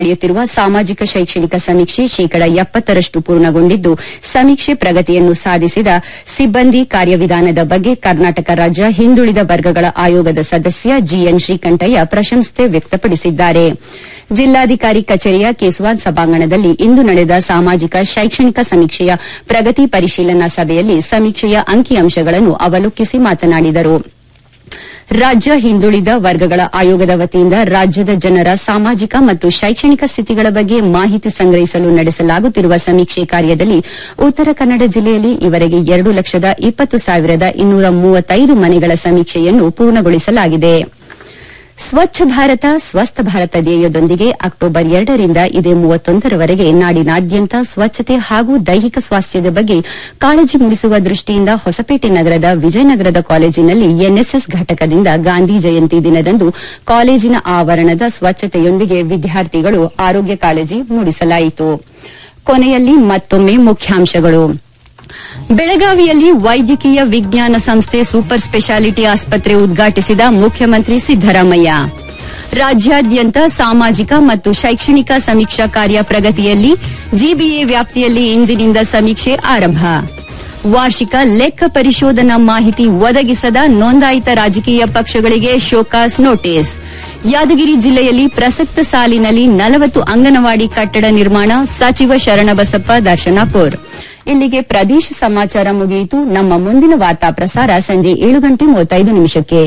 ನಡೆಯುತ್ತಿರುವ ಸಾಮಾಜಿಕ ಶೈಕ್ಷಣಿಕ ಸಮೀಕ್ಷೆ ಶೇಕಡ ಎಪ್ಪತ್ತರಷ್ಟು ಪೂರ್ಣಗೊಂಡಿದ್ದು ಸಮೀಕ್ಷೆ ಪ್ರಗತಿಯನ್ನು ಸಾಧಿಸಿದ ಸಿಬ್ಬಂದಿ ಕಾರ್ಯವಿಧಾನದ ಬಗ್ಗೆ ಕರ್ನಾಟಕ ರಾಜ್ಯ ಹಿಂದುಳಿದ ವರ್ಗಗಳ ಆಯೋಗದ ಸದಸ್ಯ ಜಿಎನ್ ಶ್ರೀಕಂಠಯ್ಯ ಪ್ರಶಂಸೆ ವ್ಯಕ್ತಪಡಿಸಿದ್ದಾರೆ ಜಿಲ್ಲಾಧಿಕಾರಿ ಕಚೇರಿಯ ಕೇಸ್ವಾನ್ ಸಭಾಂಗಣದಲ್ಲಿ ಇಂದು ನಡೆದ ಸಾಮಾಜಿಕ ಶೈಕ್ಷಣಿಕ ಸಮೀಕ್ಷೆಯ ಪ್ರಗತಿ ಪರಿಶೀಲನಾ ಸಭೆಯಲ್ಲಿ ಸಮೀಕ್ಷೆಯ ಅಂಕಿಅಂಶಗಳನ್ನು ಅವಲೋಕಿಸಿ ಮಾತನಾಡಿದರು ರಾಜ್ಯ ಹಿಂದುಳಿದ ವರ್ಗಗಳ ಆಯೋಗದ ವತಿಯಿಂದ ರಾಜ್ಯದ ಜನರ ಸಾಮಾಜಿಕ ಮತ್ತು ಶೈಕ್ಷಣಿಕ ಸ್ಥಿತಿಗಳ ಬಗ್ಗೆ ಮಾಹಿತಿ ಸಂಗ್ರಹಿಸಲು ನಡೆಸಲಾಗುತ್ತಿರುವ ಸಮೀಕ್ಷೆ ಕಾರ್ಯದಲ್ಲಿ ಉತ್ತರ ಕನ್ನಡ ಜಿಲ್ಲೆಯಲ್ಲಿ ಈವರೆಗೆ ಎರಡು ಲಕ್ಷದ ಇಪ್ಪತ್ತು ಸಾವಿರದ ಇನ್ನೂರ ಮೂವತ್ತೈದು ಮನೆಗಳ ಸಮೀಕ್ಷೆಯನ್ನು ಪೂರ್ಣಗೊಳಿಸಲಾಗಿದೆ ಸ್ವಚ್ಛ ಭಾರತ ಸ್ವಸ್ಥ ಭಾರತ ಧ್ಯೇಯದೊಂದಿಗೆ ಅಕ್ಟೋಬರ್ ಎರಡರಿಂದ ಇದೇ ಮೂವತ್ತೊಂದರವರೆಗೆ ನಾಡಿನಾದ್ಯಂತ ಸ್ವಚ್ಛತೆ ಹಾಗೂ ದೈಹಿಕ ಸ್ವಾಸ್ಥ್ಯದ ಬಗ್ಗೆ ಕಾಳಜಿ ಮೂಡಿಸುವ ದೃಷ್ಟಿಯಿಂದ ಹೊಸಪೇಟೆ ನಗರದ ವಿಜಯನಗರದ ಕಾಲೇಜಿನಲ್ಲಿ ಎನ್ಎಸ್ಎಸ್ ಘಟಕದಿಂದ ಗಾಂಧಿ ಜಯಂತಿ ದಿನದಂದು ಕಾಲೇಜಿನ ಆವರಣದ ಸ್ವಚ್ಛತೆಯೊಂದಿಗೆ ವಿದ್ಯಾರ್ಥಿಗಳು ಆರೋಗ್ಯ ಕಾಳಜಿ ಮೂಡಿಸಲಾಯಿತು ಕೊನೆಯಲ್ಲಿ ಮತ್ತೊಮ್ಮೆ ಮುಖ್ಯಾಂಶಗಳು ಬೆಳಗಾವಿಯಲ್ಲಿ ವೈದ್ಯಕೀಯ ವಿಜ್ಞಾನ ಸಂಸ್ಥೆ ಸೂಪರ್ ಸ್ಪೆಷಾಲಿಟಿ ಆಸ್ಪತ್ರೆ ಉದ್ಘಾಟಿಸಿದ ಮುಖ್ಯಮಂತ್ರಿ ಸಿದ್ದರಾಮಯ್ಯ ರಾಜ್ಯಾದ್ಯಂತ ಸಾಮಾಜಿಕ ಮತ್ತು ಶೈಕ್ಷಣಿಕ ಸಮೀಕ್ಷಾ ಕಾರ್ಯ ಪ್ರಗತಿಯಲ್ಲಿ ಜಿಬಿಎ ವ್ಯಾಪ್ತಿಯಲ್ಲಿ ಇಂದಿನಿಂದ ಸಮೀಕ್ಷೆ ಆರಂಭ ವಾರ್ಷಿಕ ಲೆಕ್ಕ ಪರಿಶೋಧನಾ ಮಾಹಿತಿ ಒದಗಿಸದ ನೋಂದಾಯಿತ ರಾಜಕೀಯ ಪಕ್ಷಗಳಿಗೆ ಶೋಕಾಸ್ ನೋಟಿಸ್ ಯಾದಗಿರಿ ಜಿಲ್ಲೆಯಲ್ಲಿ ಪ್ರಸಕ್ತ ಸಾಲಿನಲ್ಲಿ ನಲವತ್ತು ಅಂಗನವಾಡಿ ಕಟ್ಟಡ ನಿರ್ಮಾಣ ಸಚಿವ ಶರಣಬಸಪ್ಪ ದರ್ಶನಾಪುರ್ ಇಲ್ಲಿಗೆ ಪ್ರದೇಶ ಸಮಾಚಾರ ಮುಗಿಯಿತು ನಮ್ಮ ಮುಂದಿನ ವಾರ್ತಾ ಪ್ರಸಾರ ಸಂಜೆ ಏಳು ಗಂಟೆ ಮೂವತ್ತೈದು ನಿಮಿಷಕ್ಕೆ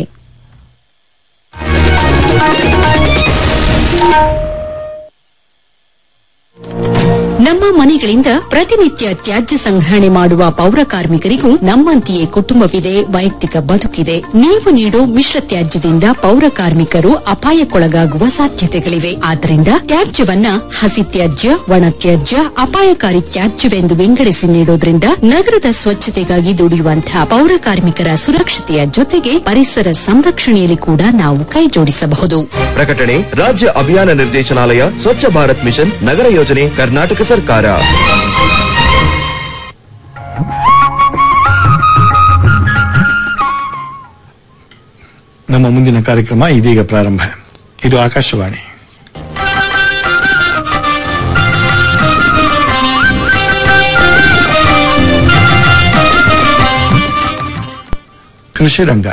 ನಮ್ಮ ಮನೆಗಳಿಂದ ಪ್ರತಿನಿತ್ಯ ತ್ಯಾಜ್ಯ ಸಂಗ್ರಹಣೆ ಮಾಡುವ ಪೌರ ಕಾರ್ಮಿಕರಿಗೂ ನಮ್ಮಂತೆಯೇ ಕುಟುಂಬವಿದೆ ವೈಯಕ್ತಿಕ ಬದುಕಿದೆ ನೀವು ನೀಡೋ ಮಿಶ್ರ ತ್ಯಾಜ್ಯದಿಂದ ಪೌರ ಕಾರ್ಮಿಕರು ಅಪಾಯಕ್ಕೊಳಗಾಗುವ ಸಾಧ್ಯತೆಗಳಿವೆ ಆದ್ದರಿಂದ ತ್ಯಾಜ್ಯವನ್ನ ಹಸಿ ತ್ಯಾಜ್ಯ ಒಣ ತ್ಯಾಜ್ಯ ಅಪಾಯಕಾರಿ ತ್ಯಾಜ್ಯವೆಂದು ವಿಂಗಡಿಸಿ ನೀಡೋದ್ರಿಂದ ನಗರದ ಸ್ವಚ್ಛತೆಗಾಗಿ ದುಡಿಯುವಂತಹ ಪೌರ ಕಾರ್ಮಿಕರ ಸುರಕ್ಷತೆಯ ಜೊತೆಗೆ ಪರಿಸರ ಸಂರಕ್ಷಣೆಯಲ್ಲಿ ಕೂಡ ನಾವು ಕೈಜೋಡಿಸಬಹುದು ಪ್ರಕಟಣೆ ರಾಜ್ಯ ಅಭಿಯಾನ ನಿರ್ದೇಶನಾಲಯ ಸ್ವಚ್ಛ ಭಾರತ್ ಮಿಷನ್ ನಗರ ಯೋಜನೆ ಕರ್ನಾಟಕ ಸರ್ಕಾರ ನಮ್ಮ ಮುಂದಿನ ಕಾರ್ಯಕ್ರಮ ಇದೀಗ ಪ್ರಾರಂಭ ಇದು ಆಕಾಶವಾಣಿ ಕೃಷಿ ರಂಗ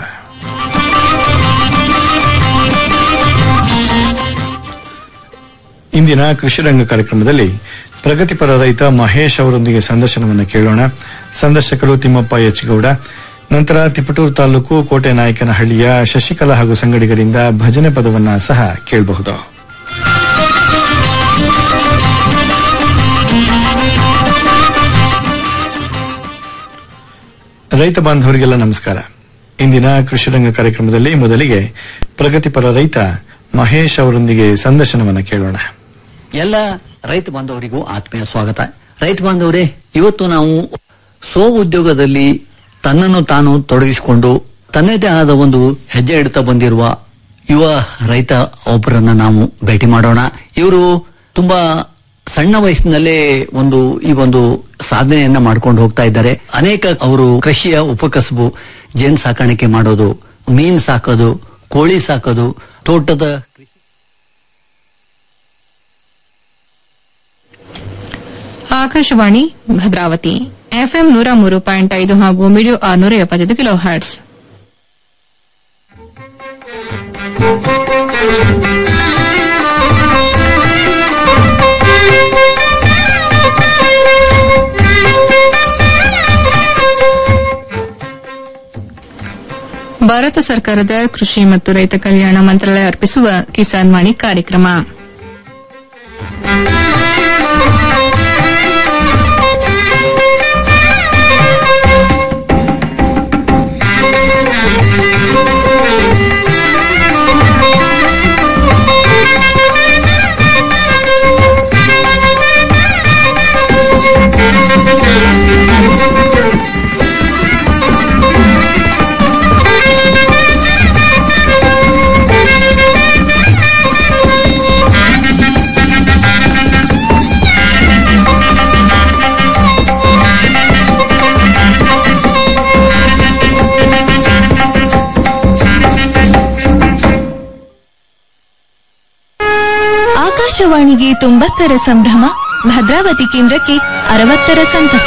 ಇಂದಿನ ಕೃಷಿ ರಂಗ ಕಾರ್ಯಕ್ರಮದಲ್ಲಿ ಪ್ರಗತಿಪರ ರೈತ ಮಹೇಶ್ ಅವರೊಂದಿಗೆ ಸಂದರ್ಶನವನ್ನು ಕೇಳೋಣ ಸಂದರ್ಶಕರು ತಿಮ್ಮಪ್ಪ ಎಚ್ ಗೌಡ ನಂತರ ತಿಪಟೂರು ತಾಲೂಕು ಕೋಟೆ ನಾಯಕನಹಳ್ಳಿಯ ಶಶಿಕಲಾ ಹಾಗೂ ಸಂಗಡಿಗರಿಂದ ಭಜನೆ ಪದವನ್ನ ಸಹ ಕೇಳಬಹುದು ರೈತ ಬಾಂಧವರಿಗೆಲ್ಲ ನಮಸ್ಕಾರ ಇಂದಿನ ಕೃಷಿ ರಂಗ ಕಾರ್ಯಕ್ರಮದಲ್ಲಿ ಮೊದಲಿಗೆ ಪ್ರಗತಿಪರ ರೈತ ಮಹೇಶ್ ಅವರೊಂದಿಗೆ ಸಂದರ್ಶನವನ್ನು ಕೇಳೋಣ ಎಲ್ಲ ರೈತ ಬಾಂಧವರಿಗೂ ಆತ್ಮೀಯ ಸ್ವಾಗತ ರೈತ ಬಾಂಧವರೇ ಇವತ್ತು ನಾವು ಸೋ ಉದ್ಯೋಗದಲ್ಲಿ ತನ್ನನ್ನು ತಾನು ತೊಡಗಿಸಿಕೊಂಡು ತನ್ನದೇ ಆದ ಒಂದು ಹೆಜ್ಜೆ ಇಡ್ತಾ ಬಂದಿರುವ ಯುವ ರೈತ ಒಬ್ಬರನ್ನ ನಾವು ಭೇಟಿ ಮಾಡೋಣ ಇವರು ತುಂಬಾ ಸಣ್ಣ ವಯಸ್ಸಿನಲ್ಲೇ ಒಂದು ಈ ಒಂದು ಸಾಧನೆಯನ್ನ ಮಾಡ್ಕೊಂಡು ಹೋಗ್ತಾ ಇದ್ದಾರೆ ಅನೇಕ ಅವರು ಕೃಷಿಯ ಉಪಕಸಬು ಜೇನ್ ಸಾಕಾಣಿಕೆ ಮಾಡೋದು ಮೀನ್ ಸಾಕೋದು ಕೋಳಿ ಸಾಕೋದು ತೋಟದ ಆಕಾಶವಾಣಿ ಭದ್ರಾವತಿ ಎಫ್ಎಂ ನೂರ ಮೂರು ಪಾಯಿಂಟ್ ಐದು ಹಾಗೂ ಮೀಡಿಯೋ ಆರ್ನೂರ ಎಪ್ಪತ್ತೈದು ಕಿಲೋ ಹರ್ಟ್ಸ್ ಭಾರತ ಸರ್ಕಾರದ ಕೃಷಿ ಮತ್ತು ರೈತ ಕಲ್ಯಾಣ ಮಂತ್ರಾಲಯ ಅರ್ಪಿಸುವ ಕಿಸಾನ್ ವಾಣಿ ಕಾರ್ಯಕ್ರಮ ಆಕಾಶವಾಣಿಗೆ ತೊಂಬತ್ತರ ಸಂಭ್ರಮ ಭದ್ರಾವತಿ ಕೇಂದ್ರಕ್ಕೆ ಅರವತ್ತರ ಸಂತಸ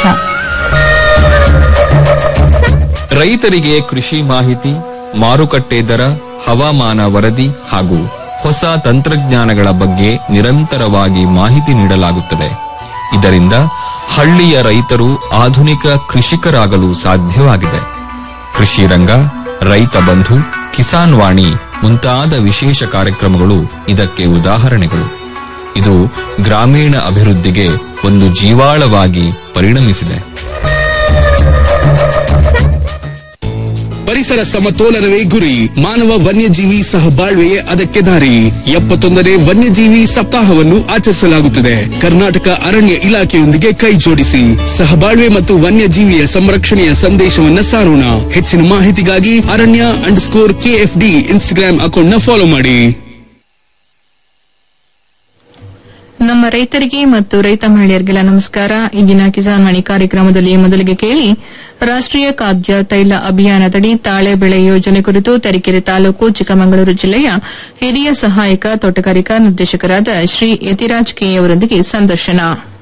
ರೈತರಿಗೆ ಕೃಷಿ ಮಾಹಿತಿ ಮಾರುಕಟ್ಟೆ ದರ ಹವಾಮಾನ ವರದಿ ಹಾಗೂ ಹೊಸ ತಂತ್ರಜ್ಞಾನಗಳ ಬಗ್ಗೆ ನಿರಂತರವಾಗಿ ಮಾಹಿತಿ ನೀಡಲಾಗುತ್ತದೆ ಇದರಿಂದ ಹಳ್ಳಿಯ ರೈತರು ಆಧುನಿಕ ಕೃಷಿಕರಾಗಲು ಸಾಧ್ಯವಾಗಿದೆ ಕೃಷಿ ರಂಗ ರೈತ ಬಂಧು ಕಿಸಾನ್ ವಾಣಿ ಮುಂತಾದ ವಿಶೇಷ ಕಾರ್ಯಕ್ರಮಗಳು ಇದಕ್ಕೆ ಉದಾಹರಣೆಗಳು ಇದು ಗ್ರಾಮೀಣ ಅಭಿವೃದ್ಧಿಗೆ ಒಂದು ಜೀವಾಳವಾಗಿ ಪರಿಣಮಿಸಿದೆ ಪರಿಸರ ಸಮತೋಲನವೇ ಗುರಿ ಮಾನವ ವನ್ಯಜೀವಿ ಸಹಬಾಳ್ವೆಯೇ ಅದಕ್ಕೆ ದಾರಿ ಎಪ್ಪತ್ತೊಂದನೇ ವನ್ಯಜೀವಿ ಸಪ್ತಾಹವನ್ನು ಆಚರಿಸಲಾಗುತ್ತದೆ ಕರ್ನಾಟಕ ಅರಣ್ಯ ಇಲಾಖೆಯೊಂದಿಗೆ ಕೈ ಜೋಡಿಸಿ ಸಹಬಾಳ್ವೆ ಮತ್ತು ವನ್ಯಜೀವಿಯ ಸಂರಕ್ಷಣೆಯ ಸಂದೇಶವನ್ನ ಸಾರೋಣ ಹೆಚ್ಚಿನ ಮಾಹಿತಿಗಾಗಿ Aranya underscore KFD Instagram ಅಕೌಂಟ್ನ ಫಾಲೋ ಮಾಡಿ ನಮ್ಮ ರೈತರಿಗೆ ಮತ್ತು ರೈತ ಮಹಿಳೆಯರಿಗೆಲ್ಲ ನಮಸ್ಕಾರ ಇಂದಿನ ಕಿಸಾನ್ ಮಣಿ ಕಾರ್ಯಕ್ರಮದಲ್ಲಿ ಮೊದಲಿಗೆ ಕೇಳಿ ರಾಷ್ಟೀಯ ಖಾದ್ಯ ತೈಲ ಅಭಿಯಾನದಡಿ ತಾಳೆ ಬೆಳೆ ಯೋಜನೆ ಕುರಿತು ತರೀಕೆರೆ ತಾಲೂಕು ಚಿಕ್ಕಮಗಳೂರು ಜಿಲ್ಲೆಯ ಹಿರಿಯ ಸಹಾಯಕ ತೋಟಗಾರಿಕಾ ನಿರ್ದೇಶಕರಾದ ಶ್ರೀ ಯತಿರಾಜ್ ಕೆ ಅವರೊಂದಿಗೆ ಸಂದರ್ಶನ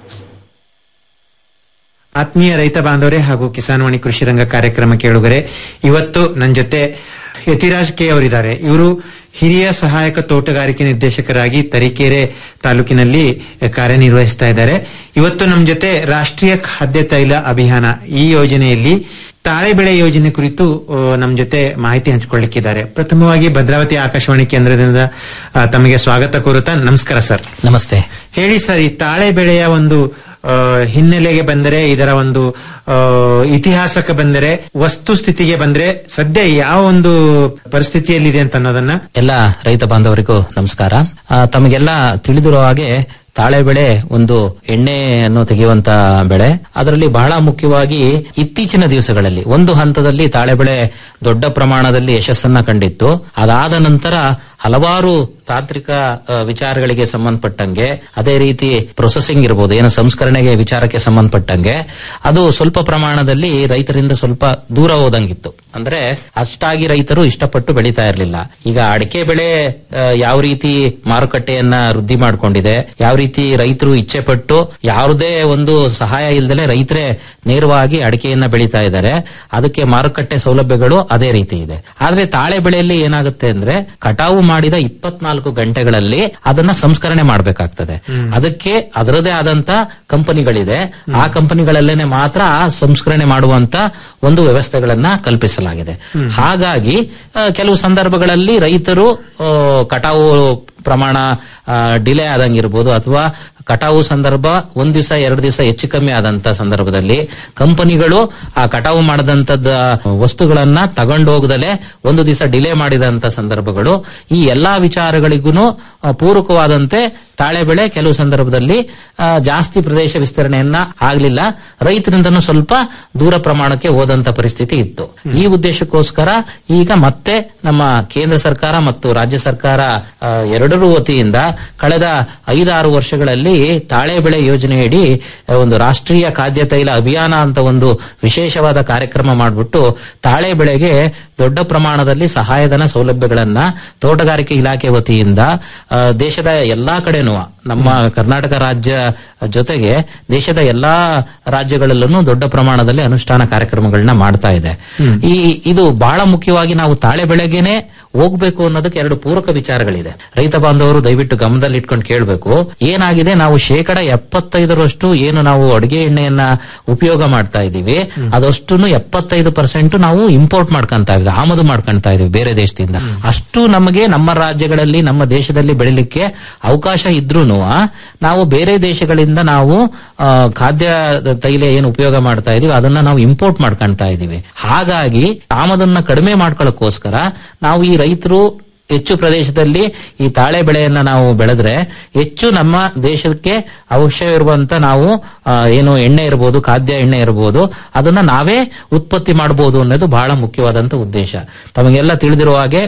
ಆತ್ಮೀಯ ರೈತ ಬಾಂಧವರೇ ಹಾಗೂ ಕಿಸಾನ್ ವಾಣಿ ಕೃಷಿ ರಂಗ ಕಾರ್ಯಕ್ರಮ ಕೇಳುಗರೆ ಇವತ್ತು ನನ್ನ ಜೊತೆ ಯತಿರಾಜ್ ಕೆ ಅವರಿದ್ದಾರೆ ಇವರು ಹಿರಿಯ ಸಹಾಯಕ ತೋಟಗಾರಿಕೆ ನಿರ್ದೇಶಕರಾಗಿ ತರೀಕೆರೆ ತಾಲೂಕಿನಲ್ಲಿ ಕಾರ್ಯನಿರ್ವಹಿಸ್ತಾ ಇದ್ದಾರೆ ಇವತ್ತು ನಮ್ಮ ಜೊತೆ ರಾಷ್ಟ್ರೀಯ ಖಾದ್ಯ ತೈಲ ಅಭಿಯಾನ ಈ ಯೋಜನೆಯಲ್ಲಿ ತಾಳೆ ಬೆಳೆ ಯೋಜನೆ ಕುರಿತು ಆ, ನಮ್ಮ ಜೊತೆ ಮಾಹಿತಿ ಹಂಚಿಕೊಳ್ಳಿಕ್ಕಿದ್ದಾರೆ ಪ್ರಥಮವಾಗಿ ಭದ್ರಾವತಿ ಆಕಾಶವಾಣಿ ಕೇಂದ್ರದಿಂದ ಆ, ತಮಗೆ ಸ್ವಾಗತ ಕೋರುತ್ತಾ ನಮಸ್ಕಾರ ಸರ್ ನಮಸ್ತೆ ಹೇಳಿ ಸರ್ ಈ ತಾಳೆ ಬೆಳೆಯ ಒಂದು ಆ, ಹಿನ್ನೆಲೆಗೆ ಬಂದರೆ ಇದರ ಒಂದು ಆ, ಇತಿಹಾಸಕ್ಕೆ ಬಂದರೆ ವಸ್ತು ಸ್ಥಿತಿಗೆ ಬಂದ್ರೆ ಸದ್ಯ ಯಾವ ಒಂದು ಪರಿಸ್ಥಿತಿಯಲ್ಲಿದೆ ಅಂತ ಅನ್ನೋದನ್ನ ಎಲ್ಲ ರೈತ ಬಾಂಧವರಿಗೂ ನಮಸ್ಕಾರ ಆ, ತಮಗೆಲ್ಲ ತಿಳಿದಿರೋ ಹಾಗೆ ತಾಳೆ ಬೆಳೆ ಒಂದು ಎಣ್ಣೆಯನ್ನು ತೆಗೆಯುವಂತ ಬೆಳೆ ಅದರಲ್ಲಿ ಬಹಳ ಮುಖ್ಯವಾಗಿ ಇತ್ತೀಚಿನ ದಿವಸಗಳಲ್ಲಿ ಒಂದು ಹಂತದಲ್ಲಿ ತಾಳೆ ಬೆಳೆ ದೊಡ್ಡ ಪ್ರಮಾಣದಲ್ಲಿ ಯಶಸ್ಸನ್ನ ಕಂಡಿತ್ತು ಅದಾದ ನಂತರ ಹಲವಾರು ತಾಂತ್ರಿಕ ಆ, ವಿಚಾರಗಳಿಗೆ ಸಂಬಂಧಪಟ್ಟಂಗೆ ಅದೇ ರೀತಿ ಪ್ರೊಸೆಸಿಂಗ್ ಇರಬಹುದು ಏನು ಸಂಸ್ಕರಣೆಗೆ ವಿಚಾರಕ್ಕೆ ಸಂಬಂಧಪಟ್ಟಂಗೆ ಅದು ಸ್ವಲ್ಪ ಪ್ರಮಾಣದಲ್ಲಿ ರೈತರಿಂದ ಸ್ವಲ್ಪ ದೂರ ಹೋದಂಗಿತ್ತು ಅಂದ್ರೆ ಅಷ್ಟಾಗಿ ರೈತರು ಇಷ್ಟಪಟ್ಟು ಬೆಳೀತಾ ಇರಲಿಲ್ಲ ಈಗ ಅಡಿಕೆ ಬೆಳೆ ಆ, ಯಾವ ರೀತಿ ಮಾರುಕಟ್ಟೆಯನ್ನ ವೃದ್ಧಿ ಮಾಡ್ಕೊಂಡಿದೆ ಯಾವ ರೀತಿ ರೈತರು ಇಚ್ಛೆ ಪಟ್ಟು ಯಾವುದೇ ಒಂದು ಸಹಾಯ ಇಲ್ದಲೆ ರೈತರೇ ನೇರವಾಗಿ ಅಡಿಕೆಯನ್ನ ಬೆಳೀತಾ ಇದ್ದಾರೆ ಅದಕ್ಕೆ ಮಾರುಕಟ್ಟೆ ಸೌಲಭ್ಯಗಳು ಅದೇ ರೀತಿ ಇದೆ ಆದ್ರೆ ತಾಳೆ ಬೆಳೆಯಲ್ಲಿ ಏನಾಗುತ್ತೆ ಅಂದ್ರೆ ಕಟಾವು ಮಾಡಿದ ಇಪ್ಪತ್ನಾಲ್ಕು ಗಂಟೆಗಳಲ್ಲಿ ಅದನ್ನ ಸಂಸ್ಕರಣೆ ಮಾಡಬೇಕಾಗ್ತದೆ ಅದಕ್ಕೆ ಅದರದೇ ಆದಂತ ಕಂಪನಿಗಳಿದೆ ಆ ಕಂಪನಿಗಳಲ್ಲೇನೆ ಮಾತ್ರ ಆ ಸಂಸ್ಕರಣೆ ಮಾಡುವಂತ ಒಂದು ವ್ಯವಸ್ಥೆಗಳನ್ನ ಕಲ್ಪಿಸಲಾಗಿದೆ ಹಾಗಾಗಿ ಆ, ಕೆಲವು ಸಂದರ್ಭಗಳಲ್ಲಿ ರೈತರು ಆ, ಕಟಾವು ಪ್ರಮಾಣ ಡಿಲೇ ಆದಂಗಿರ್ಬೋದು ಅಥವಾ ಕಟಾವು ಸಂದರ್ಭ ಒಂದ್ ದಿವಸ ಎರಡು ದಿವಸ ಹೆಚ್ಚು ಕಮ್ಮಿ ಆದಂತ ಸಂದರ್ಭದಲ್ಲಿ ಕಂಪನಿಗಳು ಆ ಕಟಾವು ಮಾಡದಂತದ ವಸ್ತುಗಳನ್ನ ತಗೊಂಡೋಗದಲೆ ಒಂದು ದಿವಸ ಡಿಲೇ ಮಾಡಿದಂತ ಸಂದರ್ಭಗಳು ಈ ಎಲ್ಲಾ ವಿಚಾರಗಳಿಗೂ ಪೂರಕವಾದಂತೆ ತಾಳೆ ಬೆಳೆ ಕೆಲವು ಸಂದರ್ಭದಲ್ಲಿ ಆ, ಜಾಸ್ತಿ ಪ್ರದೇಶ ವಿಸ್ತರಣೆಯನ್ನ ಆಗ್ಲಿಲ್ಲ ರೈತರಿಂದನೂ ಸ್ವಲ್ಪ ದೂರ ಪ್ರಮಾಣಕ್ಕೆ ಹೋದಂತ ಪರಿಸ್ಥಿತಿ ಇತ್ತು ಈ ಉದ್ದೇಶಕ್ಕೋಸ್ಕರ ಈಗ ಮತ್ತೆ ನಮ್ಮ ಕೇಂದ್ರ ಸರ್ಕಾರ ಮತ್ತು ರಾಜ್ಯ ಸರ್ಕಾರ ಆ, ಎರಡರ ವತಿಯಿಂದ ಕಳೆದ ಐದಾರು ವರ್ಷಗಳಲ್ಲಿ ತಾಳೆ ಬೆಳೆ ಯೋಜನೆಯಡಿ ಆ, ಒಂದು ರಾಷ್ಟ್ರೀಯ ಖಾದ್ಯ ತೈಲ ಅಭಿಯಾನ ಅಂತ ಒಂದು ವಿಶೇಷವಾದ ಕಾರ್ಯಕ್ರಮ ಮಾಡಿಬಿಟ್ಟು ತಾಳೆ ಬೆಳೆಗೆ ದೊಡ್ಡ ಪ್ರಮಾಣದಲ್ಲಿ ಸಹಾಯಧನ ಸೌಲಭ್ಯಗಳನ್ನ ತೋಟಗಾರಿಕೆ ಇಲಾಖೆ ವತಿಯಿಂದ ಆ, ದೇಶದ ಎಲ್ಲಾ ಕಡೆನೂ ನಮ್ಮ ಕರ್ನಾಟಕ ರಾಜ್ಯ ಜೊತೆಗೆ ದೇಶದ ಎಲ್ಲಾ ರಾಜ್ಯಗಳಲ್ಲೂ ದೊಡ್ಡ ಪ್ರಮಾಣದಲ್ಲಿ ಅನುಷ್ಠಾನ ಕಾರ್ಯಕ್ರಮಗಳನ್ನ ಮಾಡ್ತಾ ಇದೆ ಈ ಇದು ಬಹಳ ಮುಖ್ಯವಾಗಿ ನಾವು ತಾಳೆ ಬೆಳೆಗೆನೆ ಹೋಗ್ಬೇಕು ಅನ್ನೋದಕ್ಕೆ ಎರಡು ಪೂರಕ ವಿಚಾರಗಳಿದೆ ರೈತ ಬಾಂಧವರು ದಯವಿಟ್ಟು ಗಮನದಲ್ಲಿ ಇಟ್ಕೊಂಡು ಕೇಳಬೇಕು ಏನಾಗಿದೆ ನಾವು ಶೇಕಡ ಎಪ್ಪತ್ತೈದರಷ್ಟು ಏನು ನಾವು ಅಡುಗೆ ಎಣ್ಣೆಯನ್ನ ಉಪಯೋಗ ಮಾಡ್ತಾ ಇದೀವಿ ಅದಷ್ಟು ಎಪ್ಪತ್ತೈದು ಪರ್ಸೆಂಟ್ ನಾವು ಇಂಪೋರ್ಟ್ ಮಾಡ್ಕೊಂತ ಇದೀವಿ ಆಮದು ಮಾಡ್ಕೊಂತ ಇದೀವಿ ಬೇರೆ ದೇಶದಿಂದ ಅಷ್ಟು ನಮಗೆ ನಮ್ಮ ರಾಜ್ಯಗಳಲ್ಲಿ ನಮ್ಮ ದೇಶದಲ್ಲಿ ಬೆಳಿಲಿಕ್ಕೆ ಅವಕಾಶ ಇದ್ರೂ ನಾವು ಬೇರೆ ದೇಶಗಳಿಂದ ನಾವು ಆ, ಖಾದ್ಯ ತೈಲ ಏನು ಉಪಯೋಗ ಮಾಡ್ತಾ ಇದೀವಿ ಅದನ್ನ ನಾವು ಇಂಪೋರ್ಟ್ ಮಾಡ್ಕೊಂತ ಇದೀವಿ ಹಾಗಾಗಿ ಆಮದನ್ನ ಕಡಿಮೆ ಮಾಡ್ಕೊಳ್ಳೋಕ್ಕೋಸ್ಕರ ನಾವು ಈ ರೈತರು ಹೆಚ್ಚು ಪ್ರದೇಶದಲ್ಲಿ ಈ ತಾಳೆ ಬೆಳೆಯನ್ನ ನಾವು ಬೆಳೆದ್ರೆ ಹೆಚ್ಚು ನಮ್ಮ ದೇಶಕ್ಕೆ ಅವಶ್ಯವಿರುವಂತ ನಾವು ಆ, ಏನು ಎಣ್ಣೆ ಇರಬಹುದು ಖಾದ್ಯ ಎಣ್ಣೆ ಇರಬಹುದು ಅದನ್ನ ನಾವೇ ಉತ್ಪತ್ತಿ ಮಾಡಬಹುದು ಅನ್ನೋದು ಬಹಳ ಮುಖ್ಯವಾದಂತ ಉದ್ದೇಶ ತಮಗೆಲ್ಲ ತಿಳಿದಿರುವ ಹಾಗೆ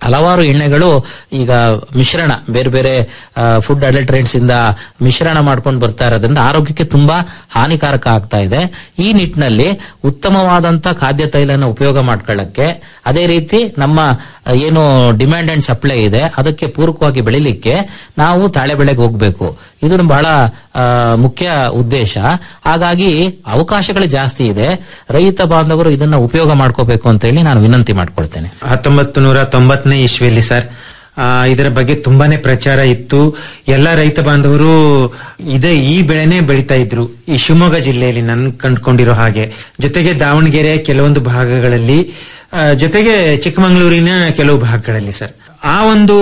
ಹಲವಾರು ಎಣ್ಣೆಗಳು ಈಗ ಮಿಶ್ರಣ ಬೇರೆ ಬೇರೆ ಫುಡ್ ಅಡಲ್ಟ್ರೆಂಟ್ಸ್ ಇಂದ ಮಿಶ್ರಣ ಮಾಡ್ಕೊಂಡು ಬರ್ತಾ ಇರೋದ್ರಿಂದ ಆರೋಗ್ಯಕ್ಕೆ ತುಂಬಾ ಹಾನಿಕಾರಕ ಆಗ್ತಾ ಇದೆ ಈ ನಿಟ್ಟಿನಲ್ಲಿ ಉತ್ತಮವಾದಂತ ಖಾದ್ಯ ತೈಲನ ಉಪಯೋಗ ಮಾಡ್ಕೊಳ್ಳಕ್ಕೆ ಅದೇ ರೀತಿ ನಮ್ಮ ಆ, ಏನು ಡಿಮ್ಯಾಂಡ್ ಅಂಡ್ ಸಪ್ಲೈ ಇದೆ ಅದಕ್ಕೆ ಪೂರಕವಾಗಿ ಬೆಳಿಲಿಕ್ಕೆ ನಾವು ತಾಳೆ ಬೆಳೆಗೆ ಹೋಗ್ಬೇಕು ಇದು ಬಹಳ ಆ, ಮುಖ್ಯ ಉದ್ದೇಶ ಹಾಗಾಗಿ ಅವಕಾಶಗಳು ಜಾಸ್ತಿ ಇದೆ ರೈತ ಬಾಂಧವರು ಇದನ್ನ ಉಪಯೋಗ ಮಾಡ್ಕೋಬೇಕು ಅಂತ ಹೇಳಿ ನಾನು ವಿನಂತಿ ಮಾಡ್ಕೊಳ್ತೇನೆ ಹತ್ತೊಂಬತ್ತು ನೂರ ತೊಂಬತ್ತನೇ ಇಸ್ವಿಯಲ್ಲಿ ಸರ್ ಆ, ಇದರ ಬಗ್ಗೆ ತುಂಬಾನೇ ಪ್ರಚಾರ ಇತ್ತು ಎಲ್ಲ ರೈತ ಬಾಂಧವರು ಇದೇ ಈ ಬೆಳೆನೇ ಬೆಳಿತಾ ಇದ್ರು ಈ ಶಿವಮೊಗ್ಗ ಜಿಲ್ಲೆಯಲ್ಲಿ ನನ್ ಕಂಡುಕೊಂಡಿರೋ ಹಾಗೆ ಜೊತೆಗೆ ದಾವಣಗೆರೆ ಕೆಲವೊಂದು ಭಾಗಗಳಲ್ಲಿ ಆ, ಜೊತೆಗೆ ಚಿಕ್ಕಮಗಳೂರಿನ ಕೆಲವು ಭಾಗಗಳಲ್ಲಿ ಸರ್ ಆ ಒಂದು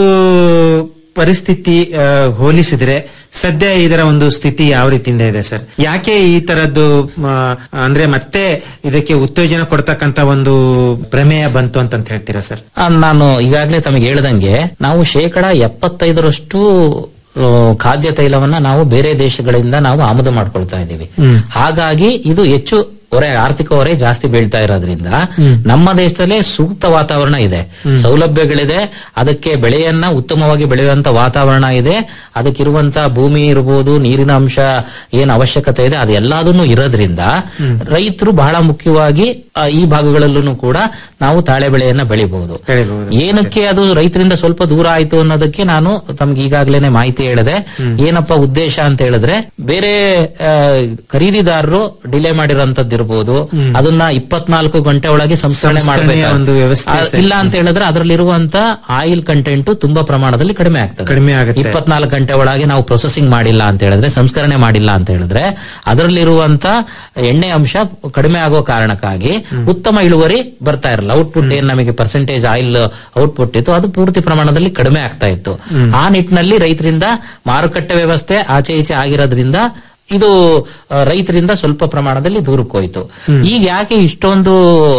ಪರಿಸ್ಥಿತಿ ಆ, ಹೋಲಿಸಿದ್ರೆ ಸದ್ಯ ಇದರ ಒಂದು ಸ್ಥಿತಿ ಯಾವ ರೀತಿಯಿಂದ ಇದೆ ಸರ್ ಯಾಕೆ ಈ ತರದ್ದು ಆ, ಅಂದ್ರೆ ಮತ್ತೆ ಇದಕ್ಕೆ ಉತ್ತೇಜನ ಕೊಡ್ತಕ್ಕಂತ ಒಂದು ಪ್ರಮೇಯ ಬಂತು ಅಂತಂತ ಹೇಳ್ತೀರಾ ಸರ್ ಆ, ನಾನು ಈಗಾಗಲೇ ತಮಗೆ ಹೇಳ್ದಂಗೆ ನಾವು ಶೇಕಡ ಎಪ್ಪತ್ತೈದರಷ್ಟು ಆ, ಖಾದ್ಯ ತೈಲವನ್ನ ನಾವು ಬೇರೆ ದೇಶಗಳಿಂದ ನಾವು ಆಮದು ಮಾಡ್ಕೊಳ್ತಾ ಇದ್ದೀವಿ ಹಾಗಾಗಿ ಇದು ಹೆಚ್ಚು ಹೊರೆ ಆರ್ಥಿಕ ಹೊರೆ ಜಾಸ್ತಿ ಬೀಳ್ತಾ ಇರೋದ್ರಿಂದ ನಮ್ಮ ದೇಶದಲ್ಲೇ ಸೂಕ್ತ ವಾತಾವರಣ ಇದೆ ಸೌಲಭ್ಯಗಳಿದೆ ಅದಕ್ಕೆ ಬೆಳೆಯನ್ನ ಉತ್ತಮವಾಗಿ ಬೆಳೆಯುವಂತ ವಾತಾವರಣ ಇದೆ ಅದಕ್ಕಿರುವಂತ ಭೂಮಿ ಇರಬಹುದು ನೀರಿನ ಅಂಶ ಏನ್ ಅವಶ್ಯಕತೆ ಇದೆ ಅದೆಲ್ಲದನ್ನು ಇರೋದ್ರಿಂದ ರೈತರು ಬಹಳ ಮುಖ್ಯವಾಗಿ ಆ, ಈ ಭಾಗಗಳಲ್ಲೂ ಕೂಡ ನಾವು ತಾಳೆ ಬೆಳೆಯನ್ನ ಬೆಳಿಬಹುದು ಬೆಳಿಬಹುದು. ಏನಕ್ಕೆ ಅದು ರೈತರಿಂದ ಸ್ವಲ್ಪ ದೂರ ಆಯ್ತು ಅನ್ನೋದಕ್ಕೆ ನಾನು ತಮ್ಗೆ ಈಗಾಗ್ಲೇನೆ ಮಾಹಿತಿ ಹೇಳಿದೆ ಏನಪ್ಪ ಉದ್ದೇಶ ಅಂತ ಹೇಳಿದ್ರೆ ಬೇರೆ ಆ, ಖರೀದಿದಾರರು ಡಿಲೇ ಮಾಡಿರೋಂಥದ್ದು ಇರ್ಬೋದು ಅದನ್ನ ಇಪ್ಪತ್ನಾಲ್ಕು ಗಂಟೆ ಒಳಗೆ ಸಂಸ್ಕರಣೆ ಸಂಸ್ಕರಣೆಯ ಮಾಡಬೇಕು ಒಂದು ವ್ಯವಸ್ಥೆ ಸರಿ. ಇಲ್ಲ ಅಂತ ಹೇಳಿದ್ರೆ ಅದರಲ್ಲಿರುವಂತ ಆಯಿಲ್ ಕಂಟೆಂಟ್ ತುಂಬಾ ಪ್ರಮಾಣದಲ್ಲಿ ಕಡಿಮೆ ಆಗ್ತದೆ ಕಡಿಮೆ ಆಗುತ್ತೆ. ಇಪ್ಪತ್ನಾಲ್ಕು ಗಂಟೆ ಒಳಗೆ ನಾವು ಪ್ರೊಸೆಸಿಂಗ್ ಮಾಡಿಲ್ಲ ಅಂತ ಹೇಳಿದ್ರೆ ಸಂಸ್ಕರಣೆ ಮಾಡಿಲ್ಲ ಅಂತ ಹೇಳಿದ್ರೆ ಅದರಲ್ಲಿರುವಂತ ಎಣ್ಣೆ ಅಂಶ ಕಡಿಮೆ ಆಗೋ ಕಾರಣಕ್ಕಾಗಿ ಉತ್ತಮ ಇಳುವರಿ ಬರ್ತಾ ಇರಲ್ಲ ಔಟ್ಪುಟ್ ಏನ್ ನಮಗೆ ಪರ್ಸೆಂಟೇಜ್ ಆಯಿಲ್ ಔಟ್ಪುಟ್ ಇತ್ತು ಅದು ಪೂರ್ತಿ ಪ್ರಮಾಣದಲ್ಲಿ ಕಡಿಮೆ ಆಗ್ತಾ ಇತ್ತು ಆ ನಿಟ್ಟಿನಲ್ಲಿ ರೈತರಿಂದ ಮಾರುಕಟ್ಟೆ ವ್ಯವಸ್ಥೆ ಆಚೆ ಈಚೆ ಆಗಿರೋದ್ರಿಂದ ಇದು ಆ, ರೈತರಿಂದ ಸ್ವಲ್ಪ ಪ್ರಮಾಣದಲ್ಲಿ ದೂರಕ್ಕೆ ಹೋಯ್ತು ಈಗ ಯಾಕೆ ಇಷ್ಟೊಂದು